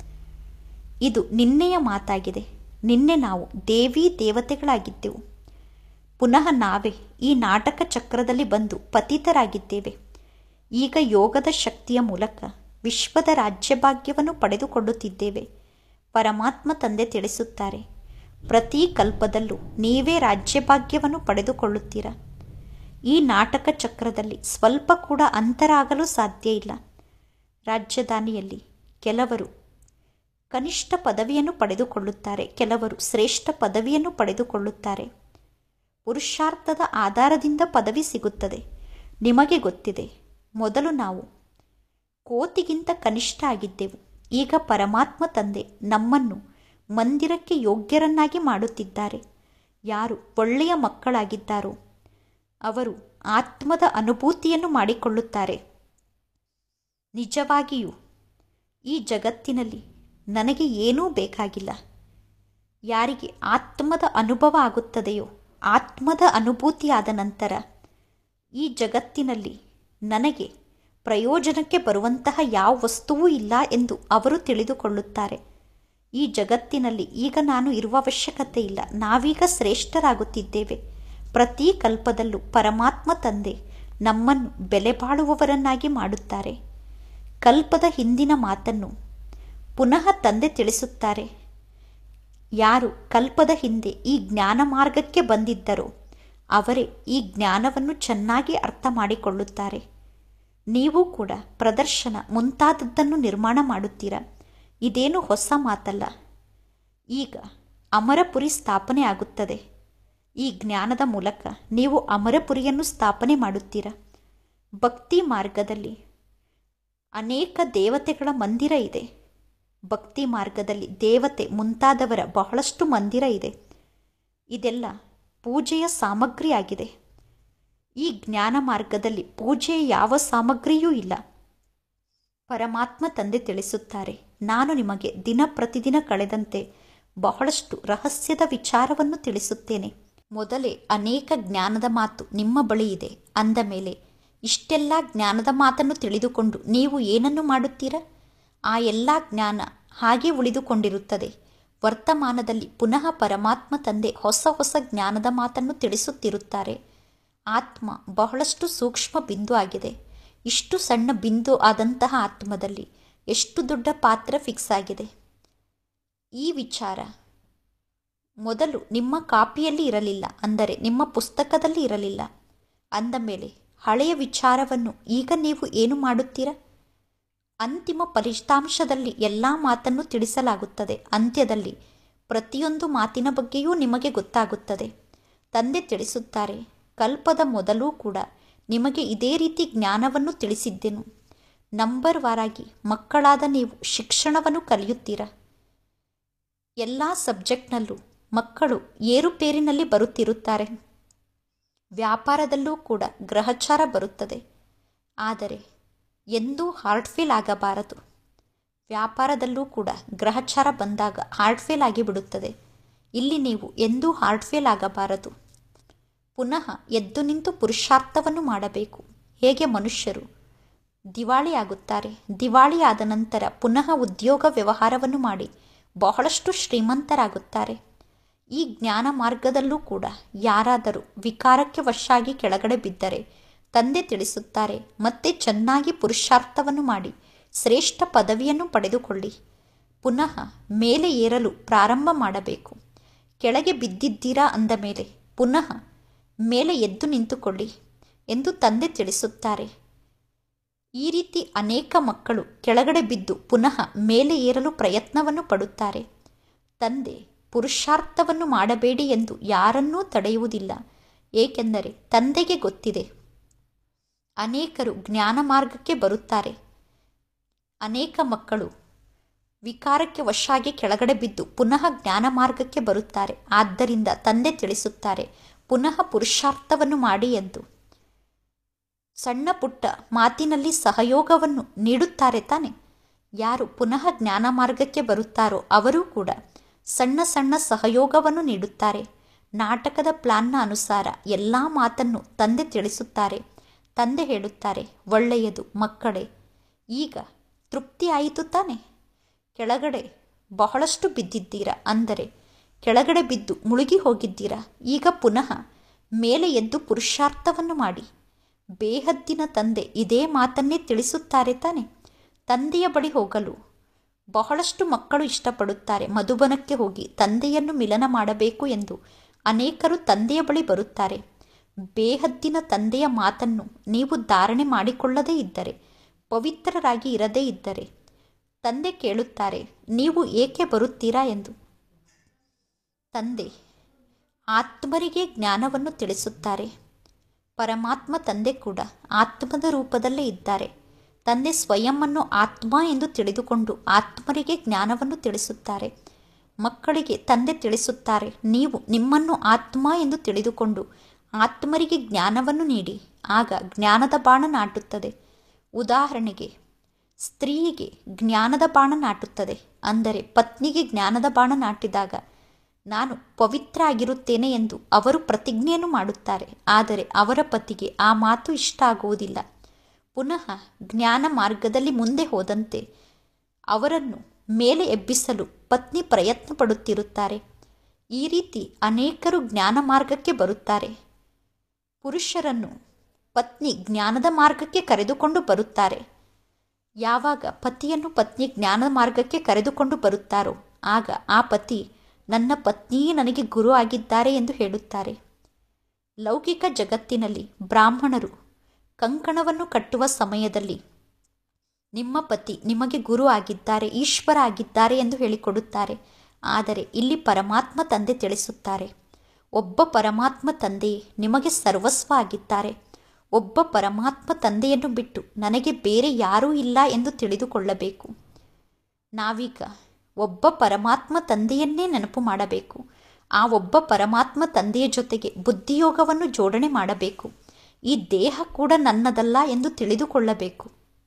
Speaker 1: ಇದು ನಿನ್ನೆಯ ಮಾತಾಗಿದೆ ನಿನ್ನೆ ನಾವು ದೇವಿ ದೇವತೆಗಳಾಗಿದ್ದೆವು ಪುನಃ ನಾವೇ ಈ ನಾಟಕ ಚಕ್ರದಲ್ಲಿ ಬಂದು ಪತಿತರಾಗಿದ್ದೇವೆ ಈಗ ಯೋಗದ ಶಕ್ತಿಯ ಮೂಲಕ ವಿಶ್ವದ ರಾಜ್ಯಭಾಗ್ಯವನ್ನು ಪಡೆದುಕೊಳ್ಳುತ್ತಿದ್ದೇವೆ ಪರಮಾತ್ಮ ತಂದೆ ತಿಳಿಸುತ್ತಾರೆ ಪ್ರತಿ ಕಲ್ಪದಲ್ಲೂ ನೀವೇ ರಾಜ್ಯಭಾಗ್ಯವನ್ನು ಪಡೆದುಕೊಳ್ಳುತ್ತೀರಾ ಈ ನಾಟಕ ಚಕ್ರದಲ್ಲಿ ಸ್ವಲ್ಪ ಕೂಡ ಅಂತರ ಆಗಲು ಸಾಧ್ಯ ಇಲ್ಲ ರಾಜಧಾನಿಯಲ್ಲಿ ಕೆಲವರು ಕನಿಷ್ಠ ಪದವಿಯನ್ನು ಪಡೆದುಕೊಳ್ಳುತ್ತಾರೆ ಕೆಲವರು ಶ್ರೇಷ್ಠ ಪದವಿಯನ್ನು ಪಡೆದುಕೊಳ್ಳುತ್ತಾರೆ ಪುರುಷಾರ್ಥದ ಆಧಾರದಿಂದ ಪದವಿ ಸಿಗುತ್ತದೆ ನಿಮಗೆ ಗೊತ್ತಿದೆ ಮೊದಲು ನಾವು ಕೋತಿಗಿಂತ ಕನಿಷ್ಠ ಆಗಿದ್ದೆವು ಈಗ ಪರಮಾತ್ಮ ತಂದೆ ನಮ್ಮನ್ನು ಮಂದಿರಕ್ಕೆ ಯೋಗ್ಯರನ್ನಾಗಿ ಮಾಡುತ್ತಿದ್ದಾರೆ ಯಾರು ಒಳ್ಳೆಯ ಮಕ್ಕಳಾಗಿದ್ದಾರೋ ಅವರು ಆತ್ಮದ ಅನುಭೂತಿಯನ್ನು ಮಾಡಿಕೊಳ್ಳುತ್ತಾರೆ ನಿಜವಾಗಿಯೂ ಈ ಜಗತ್ತಿನಲ್ಲಿ ನನಗೆ ಏನೂ ಬೇಕಾಗಿಲ್ಲ ಯಾರಿಗೆ ಆತ್ಮದ ಅನುಭವ ಆಗುತ್ತದೆಯೋ ಆತ್ಮದ ಅನುಭೂತಿಯಾದ ನಂತರ ಈ ಜಗತ್ತಿನಲ್ಲಿ ನನಗೆ ಪ್ರಯೋಜನಕ್ಕೆ ಬರುವಂತಹ ಯಾವ ವಸ್ತುವೂ ಇಲ್ಲ ಎಂದು ಅವರು ತಿಳಿದುಕೊಳ್ಳುತ್ತಾರೆ ಈ ಜಗತ್ತಿನಲ್ಲಿ ಈಗ ನಾನು ಇರುವ ಅವಶ್ಯಕತೆ ಇಲ್ಲ ನಾವೀಗ ಶ್ರೇಷ್ಠರಾಗುತ್ತಿದ್ದೇವೆ ಪ್ರತಿ ಕಲ್ಪದಲ್ಲೂ ಪರಮಾತ್ಮ ತಂದೆ ನಮ್ಮನ್ನು ಬೆಲೆ ಬಾಳುವವರನ್ನಾಗಿ ಮಾಡುತ್ತಾರೆ ಕಲ್ಪದ ಹಿಂದಿನ ಮಾತನ್ನು ಪುನಃ ತಂದೆ ತಿಳಿಸುತ್ತಾರೆ ಯಾರು ಕಲ್ಪದ ಹಿಂದೆ ಈ ಜ್ಞಾನ ಮಾರ್ಗಕ್ಕೆ ಬಂದಿದ್ದರೋ ಅವರೇ ಈ ಜ್ಞಾನವನ್ನು ಚೆನ್ನಾಗಿ ಅರ್ಥ ಮಾಡಿಕೊಳ್ಳುತ್ತಾರೆ ನೀವು ಕೂಡ ಪ್ರದರ್ಶನ ಮುಂತಾದದ್ದನ್ನು ನಿರ್ಮಾಣ ಮಾಡುತ್ತೀರಾ ಇದೇನು ಹೊಸ ಮಾತಲ್ಲ ಈಗ ಅಮರಪುರಿ ಸ್ಥಾಪನೆ ಆಗುತ್ತದೆ ಈ ಜ್ಞಾನದ ಮೂಲಕ ನೀವು ಅಮರಪುರಿಯನ್ನು ಸ್ಥಾಪನೆ ಮಾಡುತ್ತೀರಾ ಭಕ್ತಿ ಮಾರ್ಗದಲ್ಲಿ ಅನೇಕ ದೇವತೆಗಳ ಮಂದಿರ ಇದೆ ಭಕ್ತಿ ಮಾರ್ಗದಲ್ಲಿ ದೇವತೆ ಮುಂತಾದವರ ಬಹಳಷ್ಟು ಮಂದಿರ ಇದೆ ಇದೆಲ್ಲ ಪೂಜೆಯ ಸಾಮಗ್ರಿಯಾಗಿದೆ ಈ ಜ್ಞಾನ ಮಾರ್ಗದಲ್ಲಿ ಪೂಜೆಯ ಯಾವ ಸಾಮಗ್ರಿಯೂ ಇಲ್ಲ ಪರಮಾತ್ಮ ತಂದೆ ತಿಳಿಸುತ್ತಾರೆ ನಾನು ನಿಮಗೆ ದಿನ ಪ್ರತಿದಿನ ಕಳೆದಂತೆ ಬಹಳಷ್ಟು ರಹಸ್ಯದ ವಿಚಾರವನ್ನು ತಿಳಿಸುತ್ತೇನೆ ಮೊದಲೇ ಅನೇಕ ಜ್ಞಾನದ ಮಾತು ನಿಮ್ಮ ಬಳಿ ಇದೆ ಅಂದ ಮೇಲೆ ಇಷ್ಟೆಲ್ಲ ಜ್ಞಾನದ ಮಾತನ್ನು ತಿಳಿದುಕೊಂಡು ನೀವು ಏನನ್ನು ಮಾಡುತ್ತೀರಾ ಆ ಎಲ್ಲ ಜ್ಞಾನ ಹಾಗೆ ಉಳಿದುಕೊಂಡಿರುತ್ತದೆ ವರ್ತಮಾನದಲ್ಲಿ ಪುನಃ ಪರಮಾತ್ಮ ತಂದೆ ಹೊಸ ಹೊಸ ಜ್ಞಾನದ ಮಾತನ್ನು ತಿಳಿಸುತ್ತಿರುತ್ತಾರೆ ಆತ್ಮ ಬಹಳಷ್ಟು ಸೂಕ್ಷ್ಮ ಬಿಂದು ಆಗಿದೆ ಇಷ್ಟು ಸಣ್ಣ ಬಿಂದು ಆದಂತಹ ಆತ್ಮದಲ್ಲಿ ಎಷ್ಟು ದೊಡ್ಡ ಪಾತ್ರ ಫಿಕ್ಸ್ ಆಗಿದೆ ಈ ವಿಚಾರ ಮೊದಲು ನಿಮ್ಮ ಕಾಪಿಯಲ್ಲಿ ಇರಲಿಲ್ಲ ಅಂದರೆ ನಿಮ್ಮ ಪುಸ್ತಕದಲ್ಲಿ ಇರಲಿಲ್ಲ ಅಂದ ಮೇಲೆ ಹಳೆಯ ವಿಚಾರವನ್ನು ಈಗ ನೀವು ಏನು ಮಾಡುತ್ತೀರಾ ಅಂತಿಮ ಫಲಿತಾಂಶದಲ್ಲಿ ಎಲ್ಲ ಮಾತನ್ನು ತಿಳಿಸಲಾಗುತ್ತದೆ ಅಂತ್ಯದಲ್ಲಿ ಪ್ರತಿಯೊಂದು ಮಾತಿನ ಬಗ್ಗೆಯೂ ನಿಮಗೆ ಗೊತ್ತಾಗುತ್ತದೆ ತಂದೆ ತಿಳಿಸುತ್ತಾರೆ ಕಲ್ಪದ ಮೊದಲೂ ಕೂಡ ನಿಮಗೆ ಇದೇ ರೀತಿ ಜ್ಞಾನವನ್ನು ತಿಳಿಸಿದ್ದೆನು ನಂಬರ್ ವಾರಾಗಿ ಮಕ್ಕಳಾದ ನೀವು ಶಿಕ್ಷಣವನ್ನು ಕಲಿಯುತ್ತೀರಾ ಎಲ್ಲ ಸಬ್ಜೆಕ್ಟ್ನಲ್ಲೂ ಮಕ್ಕಳು ಏರುಪೇರಿನಲ್ಲಿ ಬರುತ್ತಿರುತ್ತಾರೆ ವ್ಯಾಪಾರದಲ್ಲೂ ಕೂಡ ಗ್ರಹಚಾರ ಬರುತ್ತದೆ ಆದರೆ ಎಂದೂ ಹಾರ್ಟ್ ಫೇಲ್ ಆಗಬಾರದು ವ್ಯಾಪಾರದಲ್ಲೂ ಕೂಡ ಗ್ರಹಚಾರ ಬಂದಾಗ ಹಾರ್ಟ್ ಫೇಲ್ ಆಗಿಬಿಡುತ್ತದೆ ಇಲ್ಲಿ ನೀವು ಎಂದೂ ಹಾರ್ಟ್ ಫೇಲ್ ಆಗಬಾರದು ಪುನಃ ಎದ್ದು ನಿಂತು ಪುರುಷಾರ್ಥವನ್ನು ಮಾಡಬೇಕು ಹೇಗೆ ಮನುಷ್ಯರು ದಿವಾಳಿಯಾಗುತ್ತಾರೆ ದಿವಾಳಿ ಆದ ನಂತರ ಪುನಃ ಉದ್ಯೋಗ ವ್ಯವಹಾರವನ್ನು ಮಾಡಿ ಬಹಳಷ್ಟು ಶ್ರೀಮಂತರಾಗುತ್ತಾರೆ ಈ ಜ್ಞಾನ ಮಾರ್ಗದಲ್ಲೂ ಕೂಡ ಯಾರಾದರೂ ವಿಕಾರಕ್ಕೆ ವಶಾಗಿ ಕೆಳಗಡೆ ಬಿದ್ದರೆ ತಂದೆ ತಿಳಿಸುತ್ತಾರೆ ಮತ್ತೆ ಚೆನ್ನಾಗಿ ಪುರುಷಾರ್ಥವನ್ನು ಮಾಡಿ ಶ್ರೇಷ್ಠ ಪದವಿಯನ್ನು ಪಡೆದುಕೊಳ್ಳಿ ಪುನಃ ಮೇಲೆ ಏರಲು ಪ್ರಾರಂಭ ಮಾಡಬೇಕು ಕೆಳಗೆ ಬಿದ್ದಿದ್ದೀರಾ ಅಂದ ಮೇಲೆ ಪುನಃ ಮೇಲೆ ಎದ್ದು ನಿಂತುಕೊಳ್ಳಿ ಎಂದು ತಂದೆ ತಿಳಿಸುತ್ತಾರೆ ಈ ರೀತಿ ಅನೇಕ ಮಕ್ಕಳು ಕೆಳಗಡೆ ಬಿದ್ದು ಪುನಃ ಮೇಲೆ ಏರಲು ಪ್ರಯತ್ನವನ್ನು ಪಡುತ್ತಾರೆ ತಂದೆ ಪುರುಷಾರ್ಥವನ್ನು ಮಾಡಬೇಡಿ ಎಂದು ಯಾರನ್ನೂ ತಡೆಯುವುದಿಲ್ಲ ಏಕೆಂದರೆ ತಂದೆಗೆ ಗೊತ್ತಿದೆ ಅನೇಕರು ಜ್ಞಾನ ಮಾರ್ಗಕ್ಕೆ ಬರುತ್ತಾರೆ ಅನೇಕ ಮಕ್ಕಳು ವಿಕಾರಕ್ಕೆ ವಶಾಗಿ ಕೆಳಗಡೆ ಬಿದ್ದು ಪುನಃ ಜ್ಞಾನ ಮಾರ್ಗಕ್ಕೆ ಬರುತ್ತಾರೆ ಆದ್ದರಿಂದ ತಂದೆ ತಿಳಿಸುತ್ತಾರೆ ಪುನಃ ಪುರುಷಾರ್ಥವನ್ನು ಮಾಡಿ ಎಂದು ಸಣ್ಣ ಪುಟ್ಟ ಮಾತಿನಲ್ಲಿ ಸಹಯೋಗವನ್ನು ನೀಡುತ್ತಾರೆ ತಾನೆ ಯಾರು ಪುನಃ ಜ್ಞಾನ ಮಾರ್ಗಕ್ಕೆ ಬರುತ್ತಾರೋ ಅವರೂ ಕೂಡ ಸಣ್ಣ ಸಣ್ಣ ಸಹಯೋಗವನ್ನು ನೀಡುತ್ತಾರೆ ನಾಟಕದ ಪ್ಲಾನ್ನ ಅನುಸಾರ ಎಲ್ಲ ಮಾತನ್ನು ತಂದೆ ತಿಳಿಸುತ್ತಾರೆ ತಂದೆ ಹೇಳುತ್ತಾರೆ ಒಳ್ಳೆಯದು ಮಕ್ಕಳೇ ಈಗ ತೃಪ್ತಿ ಆಯಿತು ತಾನೆ ಕೆಳಗಡೆ ಬಹಳಷ್ಟು ಬಿದ್ದಿದ್ದೀರಾ ಅಂದರೆ ಕೆಳಗಡೆ ಬಿದ್ದು ಮುಳುಗಿ ಹೋಗಿದ್ದೀರಾ ಈಗ ಪುನಃ ಮೇಲೆ ಎದ್ದು ಪುರುಷಾರ್ಥವನ್ನು ಮಾಡಿ ಬೇಹದ್ದಿನ ತಂದೆ ಇದೇ ಮಾತನ್ನೇ ತಿಳಿಸುತ್ತಾರೆ ತಾನೆ ತಂದೆಯ ಬಳಿ ಹೋಗಲು ಬಹಳಷ್ಟು ಮಕ್ಕಳು ಇಷ್ಟಪಡುತ್ತಾರೆ ಮಧುಬನಕ್ಕೆ ಹೋಗಿ ತಂದೆಯನ್ನು ಮಿಲನ ಮಾಡಬೇಕು ಎಂದು ಅನೇಕರು ತಂದೆಯ ಬಳಿ ಬರುತ್ತಾರೆ ಬೇಹದ್ದಿನ ತಂದೆಯ ಮಾತನ್ನು ನೀವು ಧಾರಣೆ ಮಾಡಿಕೊಳ್ಳದೇ ಇದ್ದರೆ ಪವಿತ್ರರಾಗಿ ಇರದೇ ಇದ್ದರೆ ತಂದೆ ಕೇಳುತ್ತಾರೆ ನೀವು ಏಕೆ ಬರುತ್ತೀರಾ ಎಂದು ತಂದೆ ಆತ್ಮರಿಗೆ ಜ್ಞಾನವನ್ನು ತಿಳಿಸುತ್ತಾರೆ ಪರಮಾತ್ಮ ತಂದೆ ಕೂಡ ಆತ್ಮದ ರೂಪದಲ್ಲೇ ಇದ್ದಾರೆ ತಂದೆ ಸ್ವಯಂವನ್ನು ಆತ್ಮ ಎಂದು ತಿಳಿದುಕೊಂಡು ಆತ್ಮರಿಗೆ ಜ್ಞಾನವನ್ನು ತಿಳಿಸುತ್ತಾರೆ ಮಕ್ಕಳಿಗೆ ತಂದೆ ತಿಳಿಸುತ್ತಾರೆ ನೀವು ನಿಮ್ಮನ್ನು ಆತ್ಮ ಎಂದು ತಿಳಿದುಕೊಂಡು ಆತ್ಮರಿಗೆ ಜ್ಞಾನವನ್ನು ನೀಡಿ ಆಗ ಜ್ಞಾನದ ಬಾಣ ನಾಟುತ್ತದೆ ಉದಾಹರಣೆಗೆ ಸ್ತ್ರೀಗೆ ಜ್ಞಾನದ ಬಾಣ ನಾಟುತ್ತದೆ ಅಂದರೆ ಪತ್ನಿಗೆ ಜ್ಞಾನದ ಬಾಣ ನಾಟಿದಾಗ ನಾನು ಪವಿತ್ರ ಆಗಿರುತ್ತೇನೆ ಎಂದು ಅವರು ಪ್ರತಿಜ್ಞೆಯನ್ನು ಮಾಡುತ್ತಾರೆ ಆದರೆ ಅವರ ಪತಿಗೆ ಆ ಮಾತು ಇಷ್ಟ ಆಗುವುದಿಲ್ಲ ಪುನಃ ಜ್ಞಾನ ಮಾರ್ಗದಲ್ಲಿ ಮುಂದೆ ಹೋದಂತೆ ಅವರನ್ನು ಮೇಲೆ ಎಬ್ಬಿಸಲು ಪತ್ನಿ ಪ್ರಯತ್ನ ಪಡುತ್ತಿರುತ್ತಾರೆ ಈ ರೀತಿ ಅನೇಕರು ಜ್ಞಾನ ಮಾರ್ಗಕ್ಕೆ ಬರುತ್ತಾರೆ ಪುರುಷರನ್ನು ಪತ್ನಿ ಜ್ಞಾನದ ಮಾರ್ಗಕ್ಕೆ ಕರೆದುಕೊಂಡು ಬರುತ್ತಾರೆ ಯಾವಾಗ ಪತಿಯನ್ನು ಪತ್ನಿ ಜ್ಞಾನ ಮಾರ್ಗಕ್ಕೆ ಕರೆದುಕೊಂಡು ಬರುತ್ತಾರೋ ಆಗ ಆ ಪತಿ ನನ್ನ ಪತ್ನಿಯೇ ನನಗೆ ಗುರು ಆಗಿದ್ದಾರೆ ಎಂದು ಹೇಳುತ್ತಾರೆ ಲೌಕಿಕ ಜಗತ್ತಿನಲ್ಲಿ ಬ್ರಾಹ್ಮಣರು ಕಂಕಣವನ್ನು ಕಟ್ಟುವ ಸಮಯದಲ್ಲಿ ನಿಮ್ಮ ಪತಿ ನಿಮಗೆ ಗುರು ಆಗಿದ್ದಾರೆ ಈಶ್ವರ ಆಗಿದ್ದಾರೆ ಎಂದು ಹೇಳಿಕೊಡುತ್ತಾರೆ ಆದರೆ ಇಲ್ಲಿ ಪರಮಾತ್ಮ ತಂದೆ ತಿಳಿಸುತ್ತಾರೆ ಒಬ್ಬ ಪರಮಾತ್ಮ ತಂದೆಯೇ ನಿಮಗೆ ಸರ್ವಸ್ವ ಆಗಿದ್ದಾರೆ ಒಬ್ಬ ಪರಮಾತ್ಮ ತಂದೆಯನ್ನು ಬಿಟ್ಟು ನನಗೆ ಬೇರೆ ಯಾರೂ ಇಲ್ಲ ಎಂದು ತಿಳಿದುಕೊಳ್ಳಬೇಕು ನಾವೀಗ ಒಬ್ಬ ಪರಮಾತ್ಮ ತಂದೆಯನ್ನೇ ನೆನಪು ಮಾಡಬೇಕು ಆ ಒಬ್ಬ ಪರಮಾತ್ಮ ತಂದೆಯ ಜೊತೆಗೆ ಬುದ್ಧಿಯೋಗವನ್ನು ಜೋಡಣೆ ಮಾಡಬೇಕು ಈ ದೇಹ ಕೂಡ ನನ್ನದಲ್ಲ ಎಂದು ತಿಳಿದುಕೊಳ್ಳಬೇಕು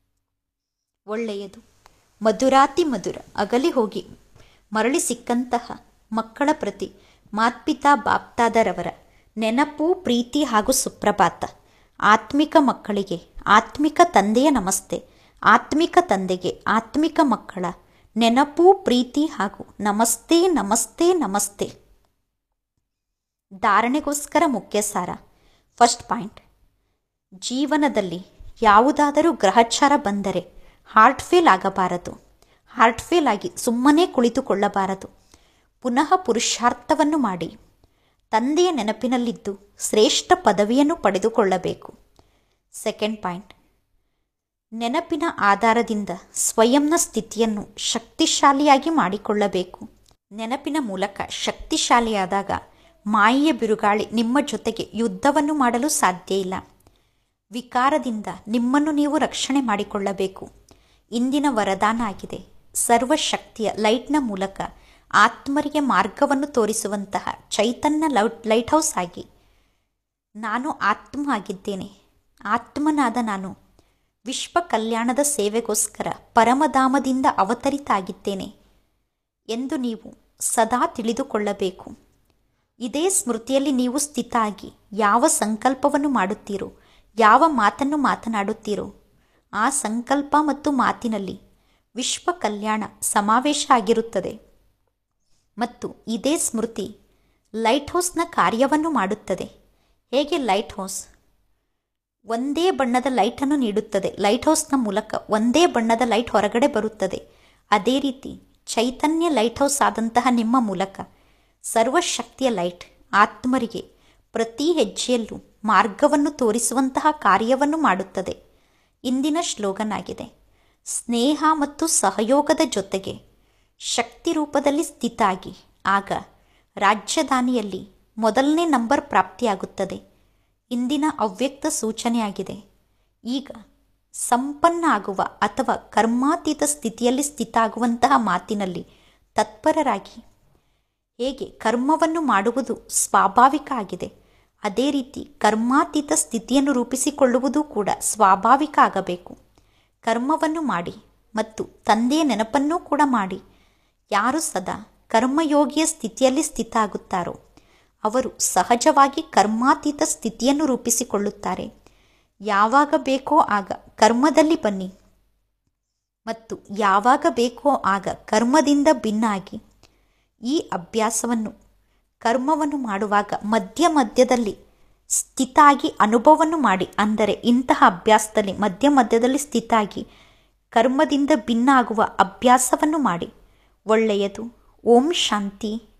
Speaker 1: ಒಳ್ಳೆಯದು ಮಧುರಾತಿ ಮಧುರ ಅಗಲಿ ಹೋಗಿ ಮರಳಿ ಸಿಕ್ಕಂತಹ ಮಕ್ಕಳ ಪ್ರತಿ ಮಾತ್ಪಿತಾ ಬಾಪ್ತಾದರವರ ನೆನಪು ಪ್ರೀತಿ ಹಾಗೂ ಸುಪ್ರಭಾತ ಆತ್ಮಿಕ ಮಕ್ಕಳಿಗೆ ಆತ್ಮಿಕ ತಂದೆಯ ನಮಸ್ತೆ ಆತ್ಮಿಕ ತಂದೆಗೆ ಆತ್ಮಿಕ ಮಕ್ಕಳ ನೆನಪು ಪ್ರೀತಿ ಹಾಗೂ ನಮಸ್ತೆ ನಮಸ್ತೆ ನಮಸ್ತೆ ಧಾರಣೆಗೋಸ್ಕರ ಮುಖ್ಯ ಸಾರ ಫಸ್ಟ್ ಪಾಯಿಂಟ್ ಜೀವನದಲ್ಲಿ ಯಾವುದಾದರೂ ಗ್ರಹಚಾರ ಬಂದರೆ ಹಾರ್ಟ್ ಫೇಲ್ ಆಗಬಾರದು ಹಾರ್ಟ್ ಫೇಲ್ ಆಗಿ ಸುಮ್ಮನೆ ಕುಳಿತುಕೊಳ್ಳಬಾರದು ಪುನಃ ಪುರುಷಾರ್ಥವನ್ನು ಮಾಡಿ ತಂದೆಯ ನೆನಪಿನಲ್ಲಿದ್ದು ಶ್ರೇಷ್ಠ ಪದವಿಯನ್ನು ಪಡೆದುಕೊಳ್ಳಬೇಕು ಸೆಕೆಂಡ್ ಪಾಯಿಂಟ್ ನೆನಪಿನ ಆಧಾರದಿಂದ ಸ್ವಯಂನ ಸ್ಥಿತಿಯನ್ನು ಶಕ್ತಿಶಾಲಿಯಾಗಿ ಮಾಡಿಕೊಳ್ಳಬೇಕು ನೆನಪಿನ ಮೂಲಕ ಶಕ್ತಿಶಾಲಿಯಾದಾಗ ಮಾಯೆಯ ಬಿರುಗಾಳಿ ನಿಮ್ಮ ಜೊತೆಗೆ ಯುದ್ಧವನ್ನು ಮಾಡಲು ಸಾಧ್ಯ ಇಲ್ಲ ವಿಕಾರದಿಂದ ನಿಮ್ಮನ್ನು ನೀವು ರಕ್ಷಣೆ ಮಾಡಿಕೊಳ್ಳಬೇಕು ಇಂದಿನ ವರದಾನ ಆಗಿದೆ ಸರ್ವಶಕ್ತಿಯ ಲೈಟ್ನ ಮೂಲಕ ಆತ್ಮರಿಗೆ ಮಾರ್ಗವನ್ನು ತೋರಿಸುವಂತಹ ಚೈತನ್ಯ ಲೌಟ್ ಲೈಟ್ ಹೌಸ್ ಆಗಿ ನಾನು ಆತ್ಮ ಆಗಿದ್ದೇನೆ ಆತ್ಮನಾದ ನಾನು ವಿಶ್ವ ಕಲ್ಯಾಣದ ಸೇವೆಗೋಸ್ಕರ ಪರಮಧಾಮದಿಂದ ಅವತರಿತ ಆಗಿದ್ದೇನೆ ಎಂದು ನೀವು ಸದಾ ತಿಳಿದುಕೊಳ್ಳಬೇಕು ಇದೇ ಸ್ಮೃತಿಯಲ್ಲಿ ನೀವು ಸ್ಥಿತ ಆಗಿ ಯಾವ ಸಂಕಲ್ಪವನ್ನು ಮಾಡುತ್ತೀರೋ ಯಾವ ಮಾತನ್ನು ಮಾತನಾಡುತ್ತೀರೋ ಆ ಸಂಕಲ್ಪ ಮತ್ತು ಮಾತಿನಲ್ಲಿ ವಿಶ್ವ ಕಲ್ಯಾಣ ಸಮಾವೇಶ ಆಗಿರುತ್ತದೆ ಮತ್ತು ಇದೇ ಸ್ಮೃತಿ ಲೈಟ್ ಹೌಸ್ನ ಕಾರ್ಯವನ್ನು ಮಾಡುತ್ತದೆ ಹೇಗೆ ಲೈಟ್ ಹೌಸ್ ಒಂದೇ ಬಣ್ಣದ ಲೈಟನ್ನು ನೀಡುತ್ತದೆ ಲೈಟ್ ಹೌಸ್ನ ಮೂಲಕ ಒಂದೇ ಬಣ್ಣದ ಲೈಟ್ ಹೊರಗಡೆ ಬರುತ್ತದೆ ಅದೇ ರೀತಿ ಚೈತನ್ಯ ಲೈಟ್ ಹೌಸ್ ಆದಂತಹ ನಿಮ್ಮ ಮೂಲಕ ಸರ್ವಶಕ್ತಿಯ ಲೈಟ್ ಆತ್ಮರಿಗೆ ಪ್ರತಿ ಹೆಜ್ಜೆಯಲ್ಲೂ ಮಾರ್ಗವನ್ನು ತೋರಿಸುವಂತಹ ಕಾರ್ಯವನ್ನು ಮಾಡುತ್ತದೆ ಇಂದಿನ ಶ್ಲೋಗನ್ ಆಗಿದೆ ಸ್ನೇಹ ಮತ್ತು ಸಹಯೋಗದ ಜೊತೆಗೆ ಶಕ್ತಿ ರೂಪದಲ್ಲಿ ಸ್ಥಿತಾಗಿ ಆಗ ರಾಜಧಾನಿಯಲ್ಲಿ ಮೊದಲನೇ ನಂಬರ್ ಪ್ರಾಪ್ತಿಯಾಗುತ್ತದೆ ಇಂದಿನ ಅವ್ಯಕ್ತ ಸೂಚನೆಯಾಗಿದೆ ಈಗ ಸಂಪನ್ನ ಆಗುವ ಅಥವಾ ಕರ್ಮಾತೀತ ಸ್ಥಿತಿಯಲ್ಲಿ ಸ್ಥಿತ ಆಗುವಂತಹ ಮಾತಿನಲ್ಲಿ ತತ್ಪರರಾಗಿ ಹೇಗೆ ಕರ್ಮವನ್ನು ಮಾಡುವುದು ಸ್ವಾಭಾವಿಕ ಆಗಿದೆ ಅದೇ ರೀತಿ ಕರ್ಮಾತೀತ ಸ್ಥಿತಿಯನ್ನು ರೂಪಿಸಿಕೊಳ್ಳುವುದು ಕೂಡ ಸ್ವಾಭಾವಿಕ ಆಗಬೇಕು ಕರ್ಮವನ್ನು ಮಾಡಿ ಮತ್ತು ತಂದೆಯ ನೆನಪನ್ನೂ ಕೂಡ ಮಾಡಿ ಯಾರು ಸದಾ ಕರ್ಮಯೋಗಿಯ ಸ್ಥಿತಿಯಲ್ಲಿ ಸ್ಥಿತ ಆಗುತ್ತಾರೋ ಅವರು ಸಹಜವಾಗಿ ಕರ್ಮಾತೀತ ಸ್ಥಿತಿಯನ್ನು ರೂಪಿಸಿಕೊಳ್ಳುತ್ತಾರೆ ಯಾವಾಗ ಬೇಕೋ ಆಗ ಕರ್ಮದಲ್ಲಿ ಬನ್ನಿ ಮತ್ತು ಯಾವಾಗ ಬೇಕೋ ಆಗ ಕರ್ಮದಿಂದ ಭಿನ್ನಾಗಿ ಈ ಅಭ್ಯಾಸವನ್ನು ಕರ್ಮವನ್ನು ಮಾಡುವಾಗ ಮಧ್ಯ ಮಧ್ಯದಲ್ಲಿ ಸ್ಥಿತಾಗಿ ಅನುಭವವನ್ನು ಮಾಡಿ ಅಂದರೆ ಇಂತಹ ಅಭ್ಯಾಸದಲ್ಲಿ ಮಧ್ಯ ಮಧ್ಯದಲ್ಲಿ ಸ್ಥಿತಾಗಿ ಕರ್ಮದಿಂದ ಭಿನ್ನ ಆಗುವ ಅಭ್ಯಾಸವನ್ನು ಮಾಡಿ ಒಳ್ಳೆಯದು ಓಂ ಶಾಂತಿ